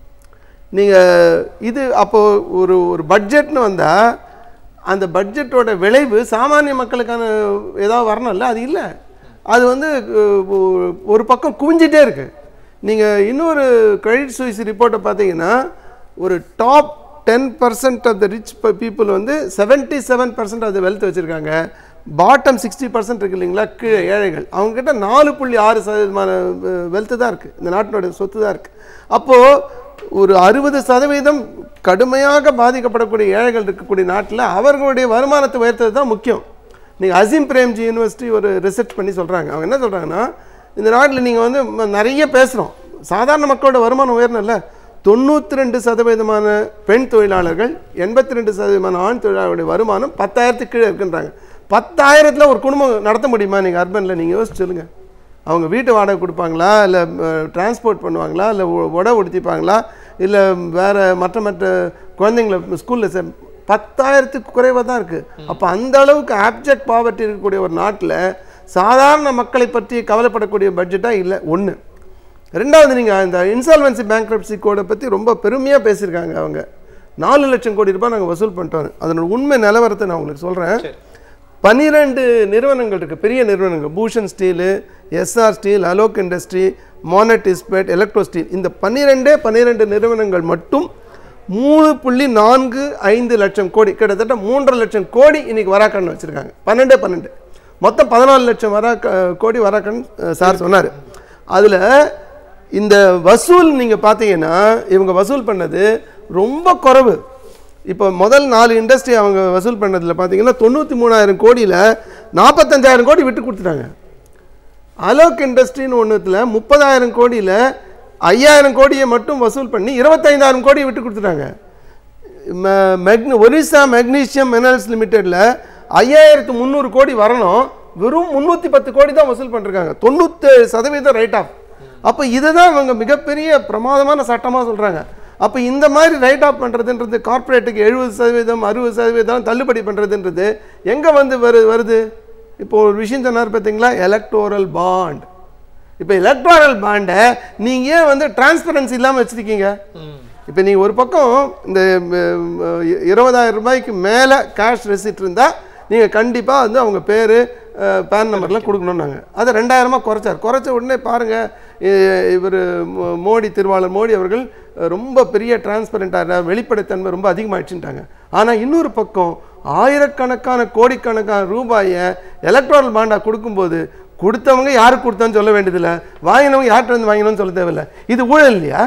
நீங்கள் இது அப்போது ஒரு ஒரு பட்ஜெட்னு வந்தால் அந்த பட்ஜெட்டோட விளைவு சாமானிய மக்களுக்கான ஏதாவது வரணும்ல அது இல்லை அது வந்து அஹ், ஒ- ஒரு பக்கம் குவிஞ்சிட்டே இருக்கு நீங்கள் இன்னொரு கிரெடிட் சுவிஸ் ரிப்போர்ட்டை பார்த்தீங்கன்னா ஒரு top ten percent of the rich people வந்து seventy seven percent of the wealth வச்சுருக்காங்க பாட்டம் சிக்ஸ்டி பர்சன்ட் இருக்கு இல்லைங்களா கீழே ஏழைகள் அவங்ககிட்ட நாலு புள்ளி ஆறு சதவீதமான வெல்த்து தான் இருக்குது இந்த நாட்டினோட சொத்து தான் இருக்குது அப்போது ஒரு அறுபது சதவீதம் கடுமையாக பாதிக்கப்படக்கூடிய ஏழைகள் இருக்கக்கூடிய நாட்டில் அவர்களுடைய வருமானத்தை உயர்த்தது தான் முக்கியம் நீங்கள் அசீம் பிரேம்ஜி யூனிவர்சிட்டி ஒரு ரிசர்ச் பண்ணி சொல்கிறாங்க அவங்க என்ன சொல்கிறாங்கன்னா இந்த நாட்டில் நீங்கள் வந்து ம- நிறைய பேசுகிறோம் சாதாரண மக்களோட வருமானம் உயரணும்ல தொண்ணூற்றி ரெண்டு சதவீதமான பெண் தொழிலாளர்கள் எண்பத்தி ரெண்டு சதவீதமான ஆண் தொழிலாளர்களுடைய வருமானம் பத்தாயிரத்துக்கு கீழே இருக்குன்றாங்க பத்தாயிரத்தில் ஒரு குடும்பம் நடத்த முடியுமா நீங்கள் அர்பனில் நீங்கள் யோசிச்சு சொல்லுங்கள் அவங்க வீட்டு வாடகை கொடுப்பாங்களா இல்லை டிரான்ஸ்போர்ட் பண்ணுவாங்களா இல்லை உடை உடுத்திப்பாங்களா இல்லை வேறு மற்ற மற்ற குழந்தைங்கள ஸ்கூலில் சே பத்தாயிரத்துக்கு குறைவாக தான் இருக்குது அப்போ அந்த அளவுக்கு ஆப்ஜெக்ட் பாவர்ட்டி இருக்கக்கூடிய ஒரு நாட்டில் சாதாரண மக்களை பற்றி கவலைப்படக்கூடிய பட்ஜெட்டாக இல்லை ஒன்று ரெண்டாவது நீங்கள் இந்த இன்சால்வன்சி பேங்க்ரப்சி கோடை பற்றி ரொம்ப பெருமையாக பேசியிருக்காங்க அவங்க நாலு லட்சம் கோடி ரூபாய் நாங்கள் வசூல் பண்ணிட்டோம் அதனோட உண்மை நிலவரத்தை நான் உங்களுக்கு சொல்கிறேன் பன்னிரெண்டு நிறுவனங்கள் இருக்குது பெரிய நிறுவனங்கள் Bhushan steel Essar steel Alok industry Monnet Ispat electro steel இந்த பன்னிரெண்டே பன்னிரெண்டு நிறுவனங்கள் மட்டும் மூணு புள்ளி நான்கு ஐந்து லட்சம் கோடி கிட்டத்தட்ட மூன்றரை லட்சம் கோடி இன்னைக்கு வராக்கடன் வச்சுருக்காங்க பன்னெண்டே பன்னெண்டு மொத்தம் பதினாலு லட்சம் வரா கோடி வராக்கடன் அஹ், சார் சொன்னார் அதில் இந்த வசூல் நீங்கள் பார்த்தீங்கன்னா இவங்க வசூல் பண்ணது ரொம்ப குறைவு இப்போ முதல் நாலு இண்டஸ்ட்ரி அவங்க வசூல் பண்ணதில் பார்த்தீங்கன்னா தொண்ணூற்றி மூணாயிரம் கோடியில் நாற்பத்தஞ்சாயிரம் கோடி விட்டு கொடுத்துட்டாங்க அலோக் இண்டஸ்ட்ரின்னு ஒன்றுத்தில் முப்பதாயிரம் கோடியில் ஐயாயிரம் கோடியை மட்டும் வசூல் பண்ணி இருபத்தைந்தாயிரம் கோடியை விட்டு கொடுத்துட்டாங்க ம- மெக்னி ஒரிசா மெக்னீசியம் மினரல்ஸ் லிமிட்டெடில் ஐயாயிரத்து முந்நூறு கோடி வரணும் வெறும் முந்நூற்றி பத்து கோடி தான் வசூல் பண்ணிருக்காங்க தொண்ணூத்தேழு சதவீதம் ரைட் ஆஃப் அப்போ இதுதான் அவங்க மிகப்பெரிய பிரமாதமான சட்டமாக சொல்கிறாங்க அப்போ இந்த மாதிரி ரைட் ஆஃப் பண்ணுறதுன்றது கார்ப்பரேட்டுக்கு எழுபது சதவீதம் அறுபது சதவீதம் தள்ளுபடி பண்ணுறதுன்றது எங்கே வந்து வரு வருது இப்போ ஒரு விஷயம் சொன்னார் பார்த்தீங்களா எலக்டோரல் பாண்ட் இப்போ எலக்ட்ரானல் பாண்டை நீங்கள் ஏன் வந்து டிரான்ஸ்பரன்சி இல்லாமல் வச்சுருக்கீங்க இப்போ நீங்கள் ஒரு பக்கம் இந்த ம், இ- இருபதாயிரம் ரூபாய்க்கு மேலே கேஷ் ரெசிப்ட் இருந்தால் நீங்கள் கண்டிப்பாக வந்து அவங்க பேர் பேன் நம்பர்லாம் கொடுக்கணும்னாங்க அதை ரெண்டாயிரமா குறைச்சார் குறைச்ச உடனே பாருங்கள் இவர் மோடி திருவாளர் மோடி அவர்கள் அஹ், ரொம்ப பெரிய டிரான்ஸ்பரண்ட்டாக வெளிப்படைத்தன்மை ரொம்ப அதிகமாகிடுச்சுட்டாங்க ஆனால் இன்னொரு பக்கம் ஆயிரக்கணக்கான கோடிக்கணக்கான ரூபாயை எலக்ட்ரானல் பாண்டாக கொடுக்கும்போது கொடுத்தவங்க யாருக்கு கொடுத்தான்னு சொல்ல வேண்டியதில்லை வாங்கினவங்க யார்கிட்ட வந்து வாங்கினோன்னு சொல்ல தேவையில்லை இது ஊழல் இல்லையா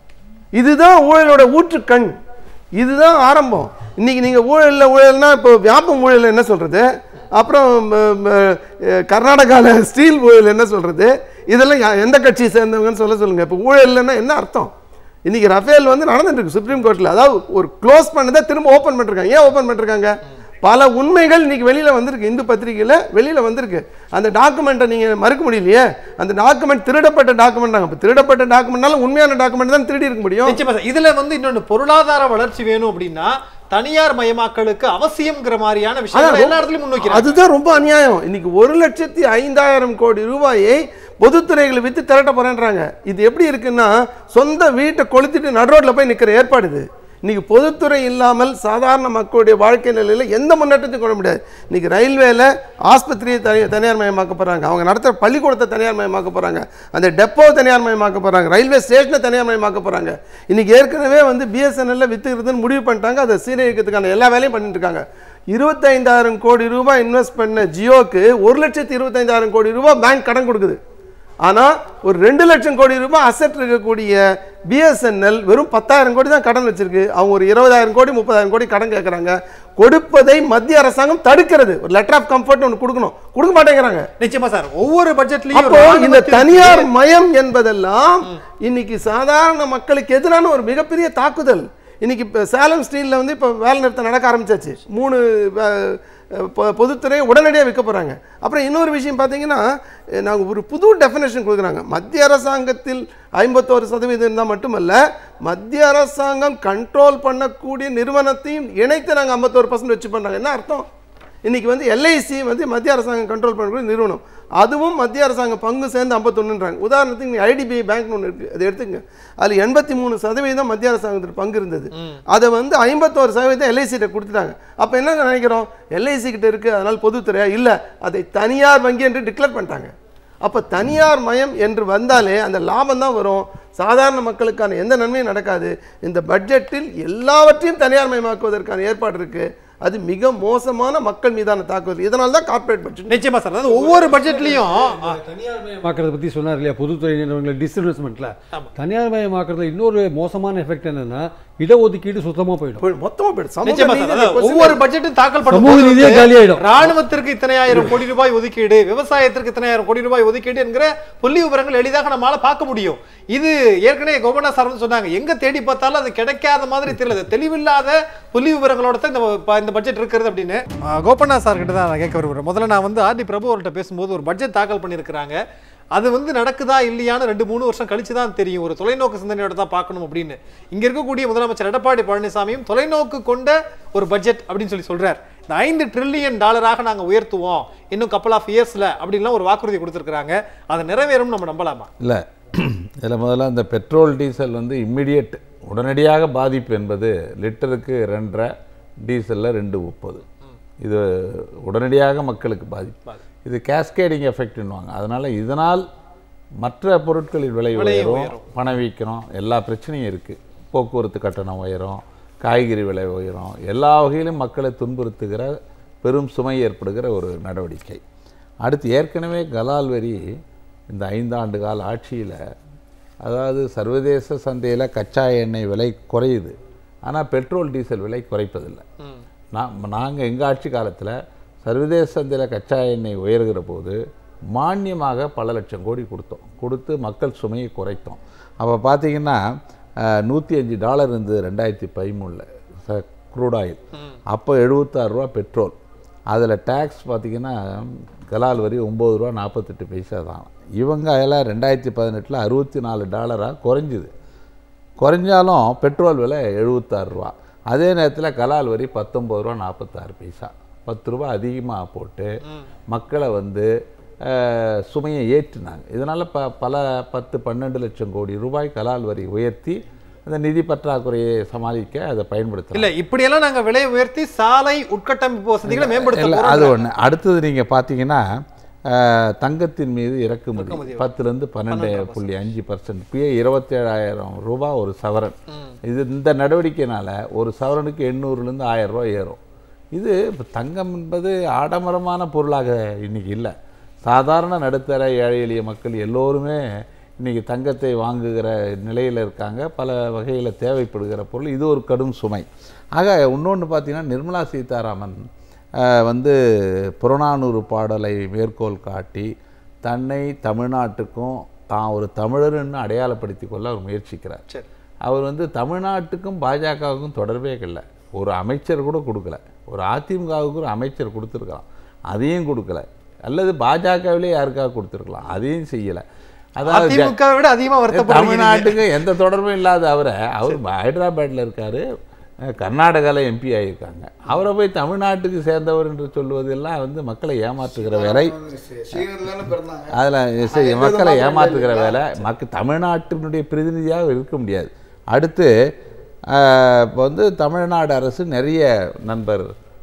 இதுதான் ஊழலோட ஊற்றுக்கண் இதுதான் ஆரம்பம் இன்னைக்கு நீங்க ஊழல்ல ஊழல்னா இப்போ வியாபம் ஊழல் என்ன சொல்றது அப்புறம் ம- ம- அஹ் கர்நாடகால ஸ்டீல் ஊழல் என்ன சொல்றது இதெல்லாம் யா- எந்த கட்சியை சேர்ந்தவங்கன்னு சொல்ல சொல்லுங்க இப்போ ஊழல்னா என்ன அர்த்தம் இன்னைக்கு ரஃபேல் வந்து நடந்துட்டு இருக்கு சுப்ரீம் கோர்ட்ல அதாவது ஒரு க்ளோஸ் பண்ணதை திரும்ப ஓப்பன் பண்ணிருக்காங்க ஏன் ஓப்பன் பண்ணிருக்காங்க பல உண்மைகள் இன்னைக்கு வெளியில வந்திருக்கு இந்து பத்திரிகையில வெளியில வந்திருக்கு அந்த டாக்குமெண்ட்டை நீங்க மறுக்க முடியலையே அந்த டாக்குமெண்ட் திருடப்பட்ட டாக்குமெண்ட் அப்போ திருடப்பட்ட டாக்குமெண்ட்னால உண்மையான டாக்குமெண்ட் தான் திருடி இருக்க முடியும் நிச்சயமா சார். இதுல வந்து இன்னொன்னு பொருளாதார வளர்ச்சி வேணும் அப்படின்னா தனியார் மயமாக்கலுக்கு அவசியம்ங்கிற மாதிரியான விஷயம் அதான் எல்லா இடத்துலயும் முன்வைக்கிறாங்க அதுதான் ரொம்ப அநியாயம் இன்னைக்கு ஒரு லட்சத்தி ஐந்தாயிரம் கோடி ரூபாயை பொதுத்துறைகளை வித்து திரட்ட போறேன்றாங்க இது எப்படி இருக்குன்னா சொந்த வீட்டை கொளுத்திட்டு நடுரோட்ல போய் நிக்கிற ஏற்பாடு இது இன்னைக்கு பொதுத்துறை இல்லாமல் சாதாரண மக்களுடைய வாழ்க்கை நிலையில எந்த முன்னேற்றத்தையும் கொள்ள முடியாது இன்னைக்கு ரயில்வேல ஆஸ்பத்திரியை தனி தனியார் மயமாக்க போறாங்க அவங்க நடத்துற பள்ளிக்கூடத்தை தனியார் மயமாக்க போறாங்க அந்த டெப்போ தனியார் மயமாக்க போறாங்க ரயில்வே ஸ்டேஷனை தனியார் மயமாக்க போறாங்க இன்னைக்கு ஏற்கனவே வந்து பிஎஸ்என்எல்ல வித்துக்கிறதுன்னு முடிவு பண்ணிட்டாங்க அதை சீரழிக்கிறதுக்கான எல்லா வேலையும் பண்ணிட்டு இருக்காங்க இருபத்தைந்தாயிரம் கோடி ரூபாய் இன்வெஸ்ட் பண்ண ஜியோக்கு ஒரு லட்சத்தி இருபத்தைந்தாயிரம் கோடி ரூபாய் பேங்க் கடன் கொடுக்குது ஆனால் ஒரு ரெண்டு லட்சம் கோடி ரூபாய் அசெட் இருக்கக்கூடிய பிஎஸ்என்எல் வெறும் பத்தாயிரம் கோடி தான் கடன் வச்சிருக்கு அவங்க ஒரு இருபதாயிரம் கோடி முப்பதாயிரம் கோடி கடன் கேட்குறாங்க கொடுப்பதை மத்திய அரசாங்கம் தடுக்கிறது ஒரு லெட்டர் ஆஃப் கம்ஃபர்ட் ஒன்று கொடுக்கணும் கொடுக்க மாட்டேங்கிறாங்க நிச்சயமா சார் ஒவ்வொரு பட்ஜெட்லயும் அப்போ இந்த ராணுவத்திற்கு- தனியார் மயம் என்பதெல்லாம் இன்னைக்கு சாதாரண மக்களுக்கு எதிரான ஒரு மிகப்பெரிய தாக்குதல் இன்னைக்கு இப்போ சேலம் ஸ்டீலில் வந்து இப்போ வேலை நிறுத்தம் நடக்க ஆரம்பிச்சாச்சு மூணு அஹ், பொ- பொதுத்துறை உடனடியாக விற்க போகிறாங்க அப்புறம் இன்னொரு விஷயம் பார்த்தீங்கன்னா நாங்கள் ஒரு புது டெஃபினேஷன் கொடுக்குறாங்க மத்திய அரசாங்கத்தில் ஐம்பத்தோரு சதவீதம் இருந்தால் மட்டுமல்ல மத்திய அரசாங்கம் கண்ட்ரோல் பண்ணக்கூடிய நிறுவனத்தையும் இணைத்து நாங்கள் ஐம்பத்தோரு பர்சன்ட் வச்சு பண்ணுறாங்க என்ன அர்த்தம் இன்னைக்கு வந்து எல்ஐசி வந்து மத்திய அரசாங்கம் கண்ட்ரோல் பண்ணக்கூடிய நிறுவனம் அதுவும் மத்திய அரசாங்கம் பங்கு சேர்ந்து ஐம்பத்தொன்னுன்றாங்க உதாரணத்துக்கு நீ ஐடிபிஐ பேங்க்னு ஒன்று இருக்குது அதை எடுத்துங்க அதில் எண்பத்தி மூணு சதவீதம் மத்திய அரசாங்கத்துக்கு பங்கு இருந்தது அதை வந்து ஐம்பத்தோரு சதவீதம் எல்ஐசிட்ட கொடுத்துட்டாங்க அப்போ என்ன நினைக்கிறோம் எல்ஐசி கிட்ட இருக்குது அதனால் பொதுத்துறையா இல்லை அதை தனியார் வங்கி என்று டிக்ளேர் பண்ணிட்டாங்க அப்போ தனியார் மயம் என்று வந்தாலே அந்த லாபம் தான் வரும் சாதாரண மக்களுக்கான எந்த நன்மையும் நடக்காது இந்த பட்ஜெட்டில் எல்லாவற்றையும் தனியார் மயமாக்குவதற்கான ஏற்பாடு இருக்கு அது மிக மோசமான மக்கள் மீதான தாக்குதல் இதனால தான் கார்ப்பரேட் பட்ஜெட் நிச்சயமா சார் அதாவது ஒவ்வொரு பட்ஜெட்லயும் தனியார் மயமாக்குறத பத்தி சொன்னார் இல்லையா பொதுத்துறை நிறுவனங்களை டிஸ்இன்வெஸ்ட்மெண்ட்ல தனியார் மயமாக்குறதுல இன்னொரு மோசமான எஃபெக்ட் என்னன்னா இடஒதுக்கீடு சுத்தமா போயிடும் மொத்தமா போயிடும் சமூக நிச்சயமா நீதி சார் இந்த அதாவது question ஒவ்வொரு பட்ஜெட்டும் தாக்கல் சமூக பண்ணும்போது நீதியே வந்து காலியாயிடும். ராணுவத்திற்கு இத்தனை ஆயிரம் கோடி ரூபாய் ஒதுக்கீடு விவசாயத்திற்கு இத்தனை ஆயிரம் கோடி ரூபாய் ஒதுக்கீடு என்கிற புள்ளி விவரங்கள் எளிதாக நம்மளால பார்க்க முடியும் இது ஏற்கனவே கோபனா சார் வந்து சொன்னாங்க எங்க தேடி பார்த்தாலும் அது கிடைக்காத மாதிரி தெரியல தெளிவில்லாத புள்ளி விவரங்களோட தான் இந்த ப- இந்த பட்ஜெட் இருக்கிறது அப்படின்னு ஆ, கோபண்ணா சார் கிட்ட தான் நான் கேட்க விரும்புறேன் முதல்ல நான் வந்து ஆர்டி பிரபு அவர்கிட்ட பேசும்போது ஒரு பட்ஜெட் தாக்கல் பண்ணியிருக்கிறாங்க அது வந்து நடக்குதா இல்லையான்னு ரெண்டு மூணு வருஷம் கழிச்சு தான் தெரியும் ஒரு தொலைநோக்கு சிந்தனையோட தான் பார்க்கணும் அப்படின்னு இங்க இருக்கக்கூடிய முதலமைச்சர் எடப்பாடி பழனிசாமியும் தொலைநோக்கு கொண்ட ஒரு பட்ஜெட் அப்படின்னு சொல்லி சொல்றார் இந்த ஐந்து ட்ரில்லியன் டாலராக நாங்க உயர்த்துவோம் இன்னும் கப்பல் ஆஃப் இயர்ஸ்ல அப்படின்லாம் ஒரு வாக்குறுதி கொடுத்துருக்காங்க அதை நிறைவேறும் நம்ம நம்பலாமா இல்லை இதில் முதல்ல இந்த பெட்ரோல் டீசல் வந்து இம்மிடியட் உடனடியாக பாதிப்பு என்பது லிட்டருக்கு ரெண்டரை டீசலில் ரெண்டு முப்பது இது உடனடியாக மக்களுக்கு பாதிப்பு இது கேஸ்கேடிங் எஃபெக்ட்னுவாங்க அதனால் இதனால் மற்ற பொருட்களின் விலை விலை உயரும் உயரும். பணவீக்கம் எல்லா பிரச்சனையும் இருக்குது போக்குவரத்து கட்டணம் உயரும் காய்கறி விலை உயரும் எல்லா வகையிலும் மக்களை துன்புறுத்துகிற பெரும் சுமை ஏற்படுகிற ஒரு நடவடிக்கை அடுத்து ஏற்கனவே கலால் வரி இந்த ஐந்தாண்டு கால ஆட்சியில் அதாவது சர்வதேச சந்தையில் கச்சா எண்ணெய் விலை குறையுது ஆனால் பெட்ரோல் டீசல் விலை குறைப்பதில்லை நான் நாங்கள் எங்கள் ஆட்சி காலத்தில் சர்வதேச சந்தையில் கச்சா எண்ணெய் உயர்கிற போது மானியமாக பல லட்சம் கோடி கொடுத்தோம் கொடுத்து மக்கள் சுமையை குறைத்தோம் அப்போ பார்த்தீங்கன்னா நூற்றி அஞ்சு டாலர் இருந்தது ரெண்டாயிரத்தி பதிமூணில் க்ரூட் ஆயில் அப்போ எழுபத்தாறு ரூபா பெட்ரோல் அதில் டேக்ஸ் பார்த்தீங்கன்னா கலால் வரி ஒம்பது ரூபா நாற்பத்தெட்டு பைசா தான் இவங்க எல்லாம் ரெண்டாயிரத்தி பதினெட்டில் அறுபத்தி நாலு டாலராக குறைஞ்சிது குறைஞ்சாலும் பெட்ரோல் விலை எழுபத்தாறு ரூபா அதே நேரத்தில் கலால் வரி பத்தொம்பது ரூபா நாற்பத்தாறு பைசா பத்து ரூபா அதிகமாக போட்டு மக்களை வந்து அஹ், சுமையை ஏற்றினாங்க இதனால் ப பல பத்து பன்னெண்டு லட்சம் கோடி ரூபாய் கலால் வரி உயர்த்தி அந்த நிதி பற்றாக்குறையை சமாளிக்க அதை பயன்படுத்தலாம் இல்ல இப்படியெல்லாம் நாங்க விலை உயர்த்தி சாலை உட்கட்டமைப்பு வசதிகளை மேம்படுத்த இல்ல போறோம் அது ஒன்று அடுத்தது நீங்கள் பார்த்தீங்கன்னா அஹ், தங்கத்தின் மீது இறக்குமதி பத்துலேருந்து பன்னெண்டு புள்ளி அஞ்சு பர்சன்ட் இப்பயே இருபத்தேழாயிரம் ரூபாய் ஒரு சவரன் இது இந்த நடவடிக்கைனால ஒரு சவரனுக்கு எண்ணூறுலேருந்து ஆயிரம் ரூபாய் ஏறும் இது இப்ப தங்கம் என்பது ஆடம்பரமான பொருளாக இன்னைக்கு இல்லை சாதாரண நடுத்தர ஏழை எளிய மக்கள் எல்லோருமே இன்னைக்கு தங்கத்தை வாங்குகிற நிலையில் இருக்காங்க பல வகையில் தேவைப்படுகிற பொருள் இது ஒரு கடும் சுமை ஆக இன்னொன்று பார்த்தீங்கன்னா நிர்மலா சீதாராமன் அஹ், வந்து புறநானூறு பாடலை மேற்கோள் காட்டி தன்னை தமிழ்நாட்டுக்கும் தான் ஒரு தமிழர்னு அடையாளப்படுத்தி கொள்ள அவர் முயற்சிக்கிறார் சரி அவர் வந்து தமிழ்நாட்டுக்கும் பாஜகவுக்கும் தொடர்பே இல்லை ஒரு அமைச்சர் கூட கொடுக்கல ஒரு அதிமுகவுக்கு ஒரு அமைச்சர் கொடுத்துருக்கலாம் அதையும் கொடுக்கல அல்லது பாஜகவிலே யாருக்காக கொடுத்துருக்கலாம் அதையும் செய்யலை அதாவது ஜ- அதிமுக விட அதிகமா வருத்தப்படுறீங்க தமிழ்நாட்டுக்கு எந்த தொடர்பும் இல்லாத அவரை அவர் ஹைதராபாத்தில் இருக்காரு அஹ் கர்நாடகாவில் எம்பி ஆகியிருக்காங்க அவரை போய் தமிழ்நாட்டுக்கு சேர்ந்தவர் என்று சொல்வதெல்லாம் வந்து மக்களை ஏமாற்றுகிற வேலை அதில் சரி மக்களை ஏமாற்றுகிற வேலை மக்கள் தமிழ்நாட்டினுடைய பிரதிநிதியாக இருக்க முடியாது அடுத்து ஆஹ், இப்போ வந்து தமிழ்நாடு அரசு நிறைய நண்பர்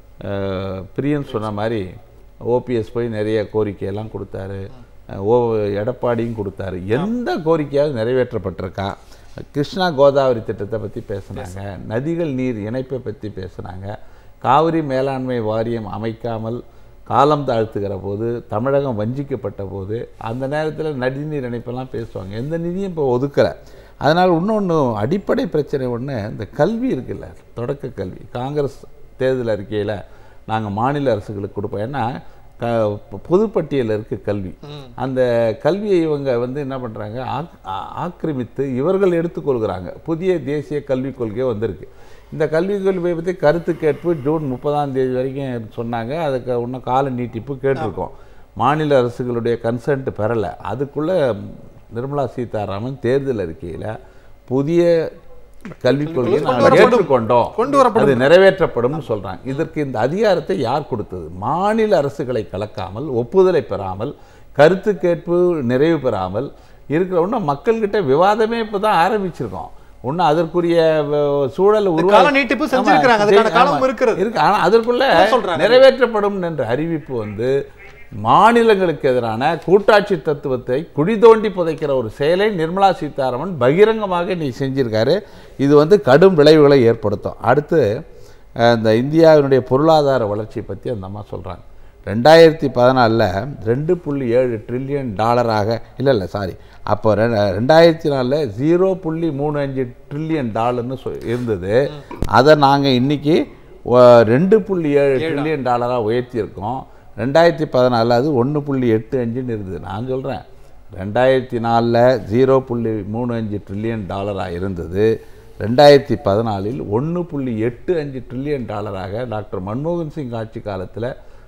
ஆஹ், பிரியன் சொன்ன மாதிரி ஓபிஎஸ் போய் நிறைய கோரிக்கையெல்லாம் கொடுத்தாரு ஆஹ், ஓ எடப்பாடியும் கொடுத்தாரு எந்த கோரிக்கையாவது நிறைவேற்றப்பட்டிருக்கா கிருஷ்ணா கோதாவரி திட்டத்தை பற்றி பேசுனாங்க நதிகள் நீர் இணைப்பை பற்றி பேசுனாங்க காவிரி மேலாண்மை வாரியம் அமைக்காமல் காலம் தாழ்த்துகிற போது தமிழகம் வஞ்சிக்கப்பட்ட போது அந்த நேரத்தில் நதிநீர் இணைப்பெல்லாம் பேசுவாங்க எந்த நிதியும் இப்போ ஒதுக்கலை அதனால் இன்னொன்று அடிப்படை பிரச்சனை ஒன்று இந்த கல்வி இருக்குல்ல தொடக்க கல்வி காங்கிரஸ் தேர்தல் அறிக்கையில் நாங்கள் மாநில அரசுகளுக்கு கொடுப்போம் ஏன்னா க பொதுப்பட்டியலில் இருக்குது கல்வி அந்த கல்வியை இவங்க வந்து என்ன பண்ணுறாங்க ஆக்கிரமித்து இவர்கள் எடுத்துக்கொள்கிறாங்க புதிய தேசிய கல்விக் கொள்கை வந்திருக்கு இந்த கல்விக் கொள்கையை பற்றி கருத்து கேட்பு ஜூன் முப்பதாம் தேதி வரைக்கும் சொன்னாங்க அதுக்கு இன்னும் கால நீட்டிப்பு கேட்டிருக்கோம் மாநில அரசுகளுடைய கன்சென்ட் பெறலை அதுக்குள்ளே நிர்மலா சீதாராமன் தேர்தல் அறிக்கையில் புதிய கல்விக் கொள்கையை நாங்கள் ஏற்றுக்கொண்டோம் கொண்டு வரப்படும். அது நிறைவேற்றப்படும்னு சொல்றாங்க இதற்கு இந்த அதிகாரத்தை யார் கொடுத்தது மாநில அரசுகளை கலக்காமல் ஒப்புதலை பெறாமல் கருத்து கேட்பு நிறைவு பெறாமல் இருக்கிற ஒன்றும் மக்கள்கிட்ட விவாதமே இப்போ தான் ஆரம்பிச்சிருக்கோம் ஒன்றும் அதற்குரிய வ- சூழல் உருவா கால நீட்டிப்பு செஞ்சிருக்கிறாங்க. ஆமா, அதுக்கான சரி, காலம் ஆமா. இருக்கிறது. இருக்கு ஆனா அதற்குள்ள சொல்றாங்க. நிறைவேற்றப்படும் என்ற அறிவிப்பு வந்து மாநிலங்களுக்கு எதிரான கூட்டாட்சி தத்துவத்தை குழி தோண்டி புதைக்கிற ஒரு செயலை நிர்மலா சீதாராமன் பகிரங்கமாக நீ செஞ்சிருக்காரு இது வந்து கடும் விளைவுகளை ஏற்படுத்தும் அடுத்து அஹ், இந்த இந்தியாவினுடைய பொருளாதார வளர்ச்சியை பற்றி அந்த அம்மா சொல்கிறாங்க ரெண்டாயிரத்தி பதினாலில் ரெண்டு புள்ளி ஏழு ட்ரில்லியன் டாலராக இல்லை இல்லை சாரி அப்போ ரெ- ரெண்டாயிரத்தி நாலில் ஜீரோ புள்ளி மூணு அஞ்சு ட்ரில்லியன் டாலர்னு சொ இருந்தது அதை நாங்கள் இன்னைக்கு ஒ- ரெண்டு புள்ளி ஏழு ட்ரில்லியன் டாலராக உயர்த்தியிருக்கோம் ரெண்டாயிரத்தி பதினாலில் அது ஒன்று புள்ளி எட்டு அஞ்சுன்னு இருந்தது நான் சொல்கிறேன் ரெண்டாயிரத்தி நாலில் ஜீரோ புள்ளி மூணு அஞ்சு ட்ரில்லியன் டாலராக இருந்தது ரெண்டாயிரத்தி பதினாலில் ஒன்று புள்ளி எட்டு அஞ்சு ட்ரில்லியன் டாலராக டாக்டர் மன்மோகன் சிங் ஆட்சி காலத்தில்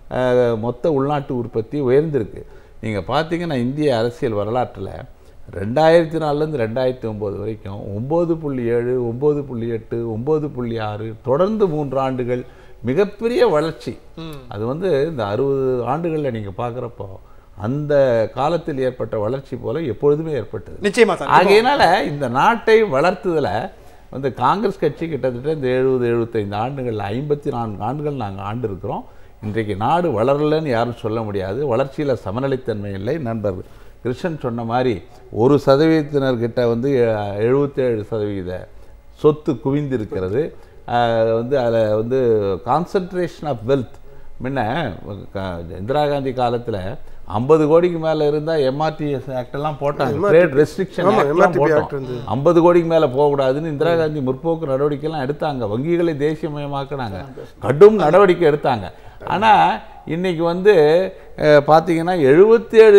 மொத்த உள்நாட்டு உற்பத்தி உயர்ந்திருக்கு நீங்கள் பார்த்தீங்கன்னா இந்திய அரசியல் வரலாற்றில் ரெண்டாயிரத்தி நாலுலேருந்து ரெண்டாயிரத்தி ஒம்பது வரைக்கும் ஒம்பது புள்ளி ஏழு ஒம்பது புள்ளி எட்டு ஒம்பது புள்ளி ஆறு தொடர்ந்து மூன்று ஆண்டுகள் மிகப்பெரிய வளர்ச்சி அது வந்து இந்த அறுபது ஆண்டுகளில் நீங்கள் பார்க்குறப்போ அந்த காலத்தில் ஏற்பட்ட வளர்ச்சி போல எப்பொழுதுமே ஏற்பட்டது நிச்சயமா சார் ஆகையினால இந்த நாட்டை வளர்த்ததுல வந்து காங்கிரஸ் கட்சி கிட்டத்தட்ட இந்த எழுபது எழுபத்தைந்து ஆண்டுகளில் ஐம்பத்தி நான்கு ஆண்டுகள் நாங்கள் ஆண்டு இருக்கிறோம் இன்றைக்கு நாடு வளரலைன்னு யாரும் சொல்ல முடியாது வளர்ச்சியில் சமநிலைத்தன்மை இல்லை நண்பர் கிருஷ்ணன் சொன்ன மாதிரி ஒரு சதவீதத்தினர்கிட்ட வந்து எழுபத்தேழு சதவீத சொத்து குவிந்திருக்கிறது அஹ், வந்து அதில் வந்து கான்சன்ட்ரேஷன் ஆஃப் வெல்த் முன்ன க- இந்திரா காந்தி காலத்தில் ஐம்பது கோடிக்கு மேலே இருந்தால் எம்ஆர்டிஎஸ் ஆக்ட் எல்லாம் போட்டாங்க ட்ரேட் ரெஸ்ட்ரிக்ஷன் ஆமா, ஆக்ட்லாம் MRTP Act போட்டோம் இருந்தது. ஐம்பது கோடிக்கு மேலே போகக்கூடாதுன்னு இந்திரா காந்தி முற்போக்கு நடவடிக்கைலாம் எடுத்தாங்க வங்கிகளை தேசியமயமாக்குனாங்க கடும் நடவடிக்கை எடுத்தாங்க ஆனால் இன்னைக்கு வந்து அஹ், பார்த்தீங்கன்னா எழுபத்தி ஏழு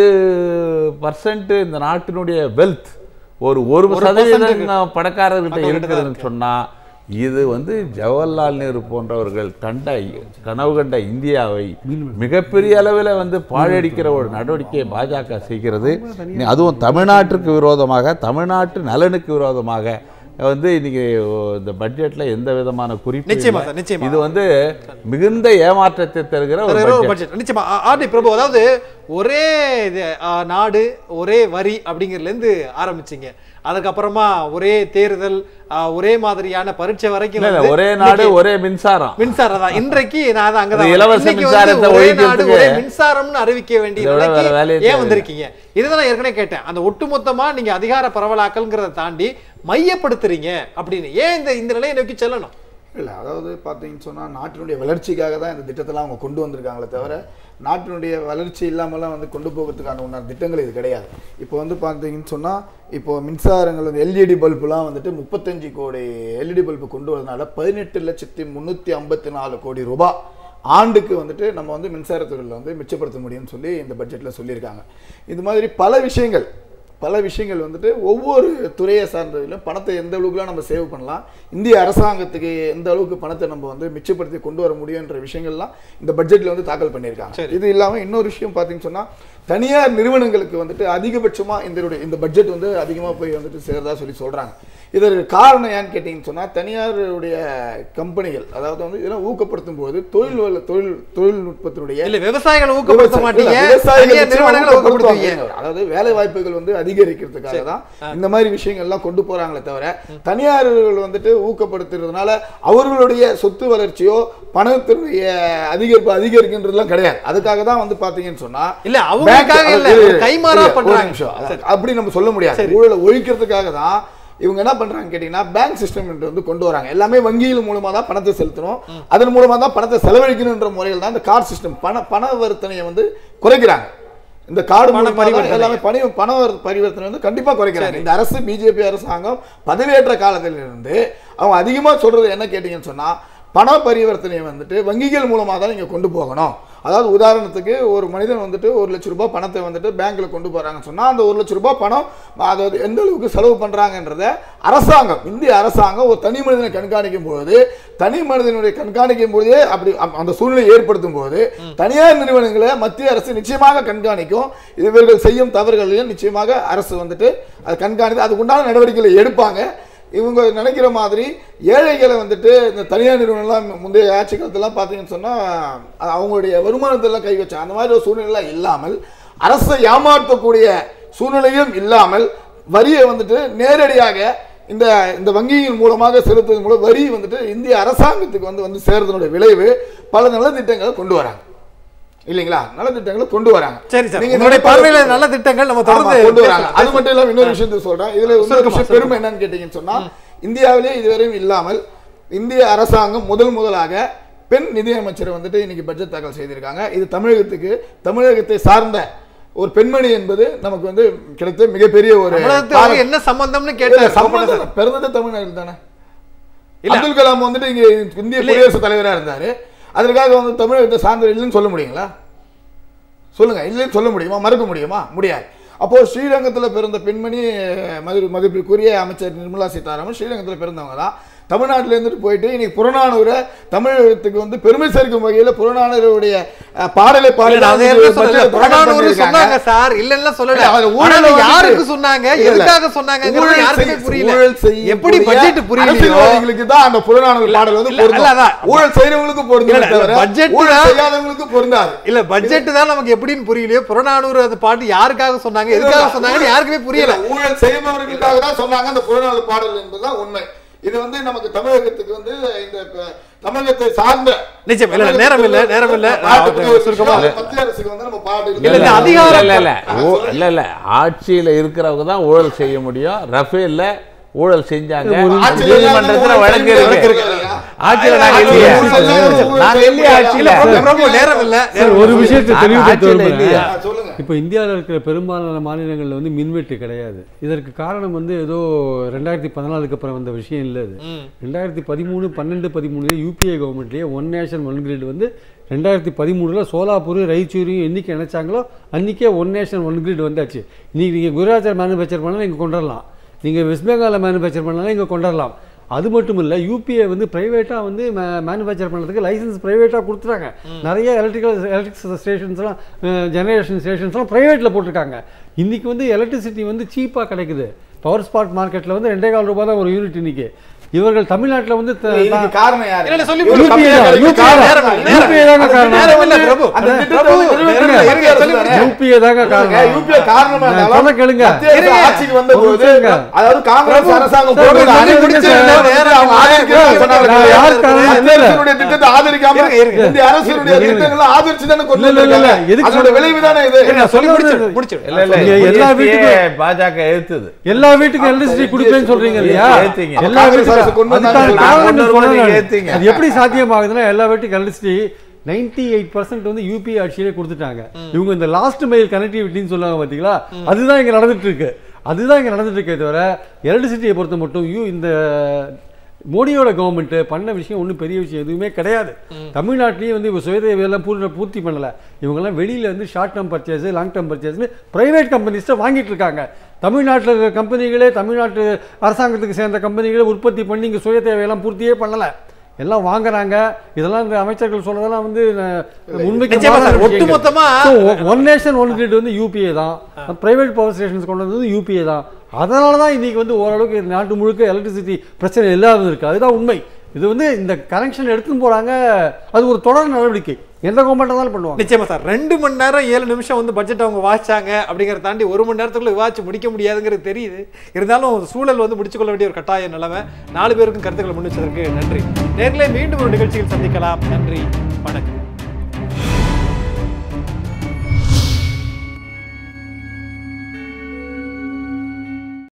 பர்சன்ட் இந்த நாட்டினுடைய வெல்த் ஒரு ஒரு சதவீதம் பணக்காரர்கிட்ட இருக்கிறதுன்னு சொன்னா இது வந்து ஜவஹர்லால் நேரு போன்றவர்கள் கண்ட கனவு கண்ட இந்தியாவை மிகப்பெரிய அளவில் வந்து பாழடிக்கிற ஒரு நடவடிக்கையை பாஜக செய்கிறது அதுவும் தமிழ்நாட்டுக்கு விரோதமாக தமிழ்நாட்டு நலனுக்கு விரோதமாக வந்து இன்னைக்கு இந்த பட்ஜெட்ல எந்த விதமான குறிப்பு நிச்சயமா இல்லை. சார், நிச்சயமா. இது வந்து மிகுந்த ஏமாற்றத்தை தருகிற ஒரு ஒரு பட்ஜெட் பட்ஜெட் நிச்சயமா ஆ- ஆர்டி பிரபு அதாவது ஒரே இது, ஆ, நாடு ஒரே வரி அப்படிங்கிறதுல இருந்து ஆரம்பிச்சீங்க அதுக்கப்புறமா ஒரே தேர்தல் ஆ, ஒரே மாதிரியான பரீட்சை வரைக்கும் இல்ல, இல்ல, வந்து ஒரே நாடு இன்னைக்கு ஒரே மின்சாரம் மின்சாரம் தான் இன்றைக்கு நான் தான் அங்கதான் அது வரேன். இலவச இன்னைக்கு வந்து மின்சாரத்தை ஒரே நாடு ஒழிக்கிறதுக்கு ஒரே மின்சாரம்னு அறிவிக்க வேண்டிய இதை விட வேற நிலைக்கு வேலையே ஏன் தேவையில்லை. வந்திருக்கீங்க இதுதான் நான் ஏற்கனவே கேட்டேன் அந்த ஒட்டுமொத்தமா நீங்க அதிகார பரவலாக்கல்ங்கிறத தாண்டி மையப்படுத்துறீங்க அப்படின்னு ஏன் இந்த இந்த நிலையை நோக்கி செல்லணும் இல்லை அதாவது பார்த்தீங்கன்னு சொன்னால் நாட்டினுடைய வளர்ச்சிக்காக தான் இந்த திட்டத்தெல்லாம் அவங்க கொண்டு வந்திருக்காங்களே தவிர நாட்டினுடைய வளர்ச்சி இல்லாமலாம் வந்து கொண்டு போகிறதுக்கான உண்டான திட்டங்கள் இது கிடையாது இப்போ வந்து பார்த்தீங்கன்னு சொன்னால் இப்போ மின்சாரங்கள் வந்து எல்இடி பல்புலாம் வந்துட்டு முப்பத்தஞ்சு கோடி எல்இடி பல்பு கொண்டு வரதுனால பதினெட்டு லட்சத்தி முந்நூற்றி ஐம்பத்தி நாலு கோடி ரூபாய் ஆண்டுக்கு வந்துட்டு நம்ம வந்து மின்சாரத்துறையில் வந்து மிச்சப்படுத்த முடியும்னு சொல்லி இந்த பட்ஜெட்டில் சொல்லியிருக்காங்க இது மாதிரி பல விஷயங்கள் பல விஷயங்கள் வந்துட்டு ஒவ்வொரு துறையை சார்ந்ததிலும் பணத்தை எந்த அளவுக்குலாம் நம்ம சேவ் பண்ணலாம் இந்திய அரசாங்கத்துக்கு எந்த அளவுக்கு பணத்தை நம்ம வந்து மிச்சப்படுத்தி கொண்டு வர முடியுன்ற விஷயங்கள்லாம் இந்த பட்ஜெட்ல வந்து தாக்கல் பண்ணியிருக்காங்க இது இல்லாமல் இன்னொரு விஷயம் பார்த்தீங்கன்னு சொன்னா தனியார் நிறுவனங்களுக்கு வந்துட்டு அதிகபட்சமா இந்த இந்த பட்ஜெட் வந்து அதிகமாக போய் வந்துட்டு சேர்றதா சொல்லி சொல்றாங்க இதற்கு காரணம் ஏன்னு கேட்டிங்கன்னு சொன்னா தனியாருடைய கம்பெனிகள் அதாவது வந்து இதெல்லாம் ஊக்கப்படுத்தும் போது தொழில் வள- தொழில் தொழில்நுட்பத்தினுடைய இல்ல விவசாயிகளை ஊக்கப்படுத்த மாட்டீங்க இல்ல, விவசாயிகள் தனியார் நிச்சயமா நிறுவனங்களை ஊக்கப்படுத்துவாங்க. ஊக்கப்படுத்துவீங்க அதாவது வேலை வாய்ப்புகள் வந்து அதிகரிக்கிறதுக்காக தான் இந்த மாதிரி விஷயங்கள் எல்லாம் கொண்டு போறாங்களே தவிர தனியார்கள் வந்துட்டு ஊக்கப்படுத்துறதுனால அவர்களுடைய சொத்து வளர்ச்சியோ பணத்தினுடைய அதிகரிப்பு அதிகரிக்கின்றதுலாம் கிடையாது அதுக்காக தான் வந்து பாத்தீங்கன்னு சொன்னா இல்ல, அவங்களுக்காக bank- இல்ல, அது- ஒரு கைமாறா இல்ல, ஒரு பண்றாங்க. நிமிஷம். அது- அப்படி நம்ம சொல்ல முடியாது ஊழலை ஒழிக்கிறதுக்காக தான் இவங்க என்ன பண்றாங்க கேட்டீங்கன்னா பேங்க் சிஸ்டம் வந்து கொண்டு வராங்க எல்லாமே வங்கிகள் மூலமா தான் பணத்தை செலுத்தணும் அதன் மூலமா தான் பணத்தை செலவழிக்கணுன்ற முறையில் தான் இந்த கார்டு சிஸ்டம் பண பண வர்த்தனையை வந்து குறைக்கிறாங்க இந்த கார்டு பண மூலமா தான் பரிவர்த்தனை. எல்லாமே பணி பண வர- பரிவர்த்தனை வந்து கண்டிப்பா குறைக்கிறாங்க இந்த அரசு பிஜேபி அரசாங்கம் பதவியேற்ற காலத்திலிருந்து அவங்க அதிகமா சொல்றது என்ன கேட்டீங்கன்னு சொன்னா பண பரிவர்த்தனையை வந்துட்டு வங்கிகள் மூலமா தான் நீங்க கொண்டு போகணும் அதாவது உதாரணத்துக்கு ஒரு மனிதன் வந்துட்டு ஒரு லட்ச ரூபாய் பணத்தை வந்துட்டு பேங்க்ல கொண்டு போறாங்கன்னு சொன்னா அந்த ஒரு லட்ச ரூபாய் பணம் அதாவது எந்த அளவுக்கு செலவு பண்றாங்கன்றத அரசாங்கம் இந்திய அரசாங்கம் ஒரு தனி மனிதனை கண்காணிக்கும் பொழுது தனி மனிதனுடைய கண்காணிக்கும் பொழுதே அப்படி அ- அந்த சூழ்நிலை ஏற்படுத்தும் போது தனியார் நிறுவனங்களை மத்திய அரசு நிச்சயமாக கண்காணிக்கும் இவர்கள் செய்யும் தவறுகளையும் நிச்சயமாக அரசு வந்துட்டு அதை கண்காணித்து அதுக்கு உண்டான நடவடிக்கைகளை எடுப்பாங்க இவங்க நினைக்கிற மாதிரி ஏழைகளை வந்துட்டு இந்த தனியார் நிறுவனம்லாம் முந்தைய ஆட்சி காலத்துலாம் பார்த்தீங்கன்னு சொன்னால் அவங்களுடைய வருமானத்தெல்லாம் கை வச்சாங்க அந்த மாதிரி ஒரு சூழ்நிலைலாம் இல்லாமல் அரசை ஏமாற்றக்கூடிய சூழ்நிலையும் இல்லாமல் வரியை வந்துட்டு நேரடியாக இந்த இந்த வங்கியின் மூலமாக செலுத்துவதன் மூலம் வரி வந்துட்டு இந்திய அரசாங்கத்துக்கு வந்து வந்து சேர்றதனுடைய விளைவு பல நலத்திட்டங்களை கொண்டு வராங்க இல்லைங்களா நலத்திட்டங்களை கொண்டு வராங்க சரி சார் நீங்க உங்களுடைய நினைப்பது- பார்வையில நல்ல திட்டங்கள் நம்ம ஆமா, தொடர்ந்து கொண்டு வராங்க பேசலாம். அது மட்டும் இல்லாம இன்னொரு விஷயத்தை சொல்றேன் இதுல இன்னொரு சொல்லுங்கம்மா, விஷயம் பெருமை என்னன்னு கேட்டீங்கன்னு சொன்னா இந்தியாவிலே இதுவரையும் இல்லாமல் இந்திய அரசாங்கம் முதல் முதலாக பெண் நிதியமைச்சரை வந்துட்டு இன்னைக்கு பட்ஜெட் தாக்கல் செய்திருக்காங்க இது தமிழகத்துக்கு தமிழகத்தை சார்ந்த ஒரு பெண்மணி என்பது நமக்கு வந்து கிடைத்த மிகப்பெரிய ஒரு தமிழகத்துக்கு அவங்க என்ன சம்பந்தம்னு இல்ல, கேட்டார் சம்பந்தம் இல்ல. பிறந்தது தமிழ்நாடு தானே இல்ல. அப்துல் கலாம் வந்துட்டு இங்க இந்திய இல்ல. குடியரசுத் தலைவரா இருந்தாரு அதற்காக வந்து தமிழகத்தை சார்ந்த இல்லைன்னு சொல்ல முடியுங்களா சொல்லுங்க இல்லைன்னு சொல்ல முடியுமா மறுக்க முடியுமா முடியாது அப்போ ஸ்ரீரங்கத்தில் பிறந்த பெண்மணி மது மதிப்பிற்குரிய அமைச்சர் நிர்மலா சீதாராமன் ஸ்ரீரங்கத்தில் பிறந்தவங்க தான் தமிழ்நாட்டில இருந்துட்டு போயிட்டு இன்னைக்கு புறநானூரை தமிழகத்துக்கு வந்து பெருமை சேர்க்கும் வகையில் புறநானூருடைய அஹ், பாடலை பாடி இல்ல, அது என்ன சொல்லல, புறநானூறு சொன்னாங்க சார் இல்ல இல்ல சொல்லல இல்ல, அது ஊழல் ஆனா அது வந்துட்டு- யாருக்கு சொன்னாங்க இல்ல, இல்ல. எதுக்காக சொன்னாங்கங்கிறது ஊழல் யாருக்குமே செய்ய- புரியல ஊழல் செய்யக்கூடிய எப்படி பட்ஜெட் புரியலையோ அரசியல்வாதிகளுக்கு தான் அந்த புறநானூறு பாடல் வந்து இல்ல, இல்ல, பொருந்தும். அதான். ஊழல் செய்யறவங்களுக்கு பொருந்துமே இல்ல, தவிர budget ஊழல் தான் செய்யாதவங்களுக்கு பொருந்தாது இல்ல பட்ஜெட் தான் நமக்கு எப்படின்னு புரியலையோ புறநானூறு அது பாட்டு யாருக்காக சொன்னாங்க எதுக்காக சொன்னாங்கன்னு யாருக்குமே புரியல இல்ல, ஊழல் செய்பவர்களுக்காக தான் சொன்னாங்க அந்த புறநானூறு பாடல் என்பதுதான் உண்மை இது வந்து நமக்கு தமிழகத்துக்கு வந்து இந்த ப- தமிழகத்தை சார்ந்த நிச்சயம் இல்ல, இல்ல, நேரம் இல்ல, நேரம் இல்ல. பாட்டுக்கு ஒரு சுருக்கமா. விஷயம், மத்திய அரசுக்கு வந்து நம்ம பாட்டு இல்ல, இல்ல, இல்ல, அதிகாரம் இல்ல, இல்ல, ஊ- இல்ல, இல்ல. ஆட்சியில இருக்கிறவங்க தான் ஊழல் செய்ய முடியும் ரஃபேல்ல ஊழல் செஞ்சாங்க ஆட்சியில நீதிமன்றத்துல இல்லாத வழக்கு வழக்கு இருக்கு இருக்கு. ஆட்சியில நாங்க ஆட்சியில இல்லையே இல்லாத நாங்க இல்லையே ஆட்சியில இல்ல, பிரபு, நேரம் இல்ல சார் ஒரு விஷயத்தை நாங்க தெளிவுபடுத்த ஆட்சியில விரும்புறேன். இல்லையா? ஆ, சொல்லுங்க இப்போ இந்தியாவில் இருக்கிற பெரும்பாலான மாநிலங்களில் வந்து மின்வெட்டு கிடையாது இதற்கு காரணம் வந்து ஏதோ ரெண்டாயிரத்தி பதினாலுக்கு அப்புறம் வந்த விஷயம் இல்லை இது ரெண்டாயிரத்தி பதிமூணு பன்னெண்டு பதிமூணுல யூபிஏ கவர்மெண்ட்லேயே ஒன் நேஷன் ஒன் கிரிட் வந்து ரெண்டாயிரத்தி பதிமூணில் சோலாப்பூர் ரைச்சூரியும் என்னைக்கு நினைச்சாங்களோ அன்றைக்கே ஒன் நேஷன் ஒன் கிரிட் வந்தாச்சு இன்னைக்கு நீங்கள் குஜராத்தில் மேனுஃபேக்சர் பண்ணாலும் இங்கே கொண்டு வரலாம் நீங்கள் வெஸ்ட் பெங்காலில் மேனுஃபேக்சர் பண்ணாலும் இங்கே கொண்டு வரலாம் அது மட்டும் இல்லை யூபிஐ வந்து ப்ரைவேட்டாக வந்து மேனுஃபேக்சர் பண்ணுறதுக்கு லைசன்ஸ் ப்ரைவேட்டாக கொடுத்துட்டாங்க நிறைய எலக்ட்ரிக்கல் எலக்ட்ரிக் ஸ்டேஷன்ஸ்லாம் ஜெனரேஷன் ஸ்டேஷன்ஸ்லாம் ப்ரைவேட்டில் போட்டிருக்காங்க இன்றைக்கி வந்து எலக்ட்ரிசிட்டி வந்து சீப்பாக கிடைக்குது பவர் ஸ்பாட் மார்க்கெட்டில் வந்து ரெண்டே கால் ரூபாய் தான் ஒரு யூனிட் இன்னைக்கு இவர்கள் தமிழ்நாட்டில் வந்து த- இதுக்கு காரணம் யாரு இல்ல, இல்ல, சொல்லி இவரு கொடுங்க. கம்மியா UPA தான், கிடைக்கும். UPA தான். நேரம் இல்ல, நேரம் UPA தாங்க இல்ல. காரணம். நேரம் இல்ல, பிரபு. அந்த பிரபு, திட்டத்தை வந்து இருங்க, நிறைவேற்றுறது இருங்க, மத்திய அரசு சொல்லி தானே. யூபிஏ தாங்க பாருங்க, காரணம் யூபிஏ காரணமா நான் இருந்தாலும் சொல்ல கேளுங்க. மத்திய அரசு இருங்க. ஆட்சிக்கு வந்தபோது, ஒரு நிமிஷம் அதாவது காங்கிரஸ் அரசாங்கம் சார், போடுற ஒரு நிமிஷம் அறிவிப்பு இருங்க வந்து சார். அவங்க ஆதரிக்கிறாங்க சொன்னாங்க. நான் யார் காரணம் மத்திய இல்ல, இல்ல. அரசினுடைய திட்டத்தை ஆதரிக்காம இருங்க, இருங்க. இந்த அரசினுடைய இருங்க, இருங்க. திட்டங்களை ஆதரிச்சு தானே கொண்டு இல்ல, இல்ல, இல்ல, வந்திருக்காங்க. எதுக்கு அதோட சொல்றேன்? விளைவு தானே இது இருங்க, சொல்லி சொல்றது- முடிச்சிடு, முடிச்சிடு. இல்ல இல்ல இங்க எல்லா GST யே வீட்டுக்கும் பாஜக எதிர்த்தது எல்லா வீட்டுக்கும் எலக்ட்ரிசிட்டி கொடுப்பேன்னு சொல்றீங்க இல்லையா ஏத்துங்க. எல்லா காங்கிரஸ் அரசு வீட்டுக்கும் கொண்டு வந்தாங்க. அதுக்கான நான் காரணம் கொண்டு நீங்க வரும்போது சொன்னது நீங்க நான். ஏத்துங்க. அது எப்படி சாத்தியமாகுதுன்னா எல்லா வீட்டுக்கும் எலக்ட்ரிசிட்டி நைன்டி எயிட் பர்சன்ட் வந்து யூபிஐ ஆட்சியிலே கொடுத்துட்டாங்க இவங்க இந்த லாஸ்ட் மைல் கனெக்டிவிட்டின்னு சொல்லுவாங்க பார்த்தீங்களா அதுதான் இங்க நடந்துட்டு இருக்கு அதுதான் இங்க நடந்துட்டு இருக்கே தவிர எலக்ட்ரிசிட்டியை பொறுத்த மட்டும் யூ இந்த மோடியோட கவர்மெண்ட் பண்ண விஷயம் ஒன்றும் பெரிய விஷயம் எதுவுமே கிடையாது தமிழ்நாட்டிலேயே வந்து இவங்க சுயதேவையெல்லாம் பூர்ண பூர்த்தி பண்ணல இவங்கெல்லாம் வெளியில வந்து short term purchase long term பர்ச்சேஸ்னு பிரைவேட் கம்பெனிஸ்ட்டை வாங்கிட்டு இருக்காங்க தமிழ்நாட்டில் இருக்கிற கம்பெனிகளே தமிழ்நாட்டு அரசாங்கத்துக்கு சேர்ந்த கம்பெனிகளே உற்பத்தி பண்ணி இங்கே சுய தேவையெல்லாம் பூர்த்தியே பண்ணலை எல்லாம் வாங்குறாங்க இதெல்லாம் இந்த அமைச்சர்கள் சொல்றதெல்லாம் வந்து அஹ், உண்மைக்கு நிச்சயமா மாறான சார், விஷயங்கள். ஒட்டுமொத்தமா- So, one nation one grid வந்து யூபிஏ தான் பிரைவேட் பவர் ஸ்டேஷன்ஸ் கொண்டு வந்தது யூபிஏ தான் அதனால தான் இன்னைக்கு வந்து ஓரளவுக்கு இந்த நாட்டு முழுக்க எலக்ட்ரிசிட்டி பிரச்சனை இல்லாத இருக்கு அதுதான் உண்மை இது வந்து இந்த கனெக்ஷன் எடுத்துன்னு போறாங்க அது ஒரு தொடர் நடவடிக்கை எந்த கவர்மெண்ட் இருந்தாலும் பண்ணுவாங்க நிச்சயமா சார் ரெண்டு மணி நேரம் ஏழு நிமிஷம் வந்து பட்ஜெட் அவங்க வாசிச்சாங்க அப்படிங்கிறத தாண்டி ஒரு மணி நேரத்துக்குள்ள விவாதிச்சு முடிக்க முடியாதுங்கிறது தெரியுது இருந்தாலும் சூழல் வந்து முடிச்சுக்கொள்ள வேண்டிய ஒரு கட்டாய நிலைமை நாலு பேருக்கும் கருத்துக்களை முன்னிச்சதற்கு நன்றி நேரிலே மீண்டும் ஒரு நிகழ்ச்சியில் சந்திக்கலாம் நன்றி வணக்கம்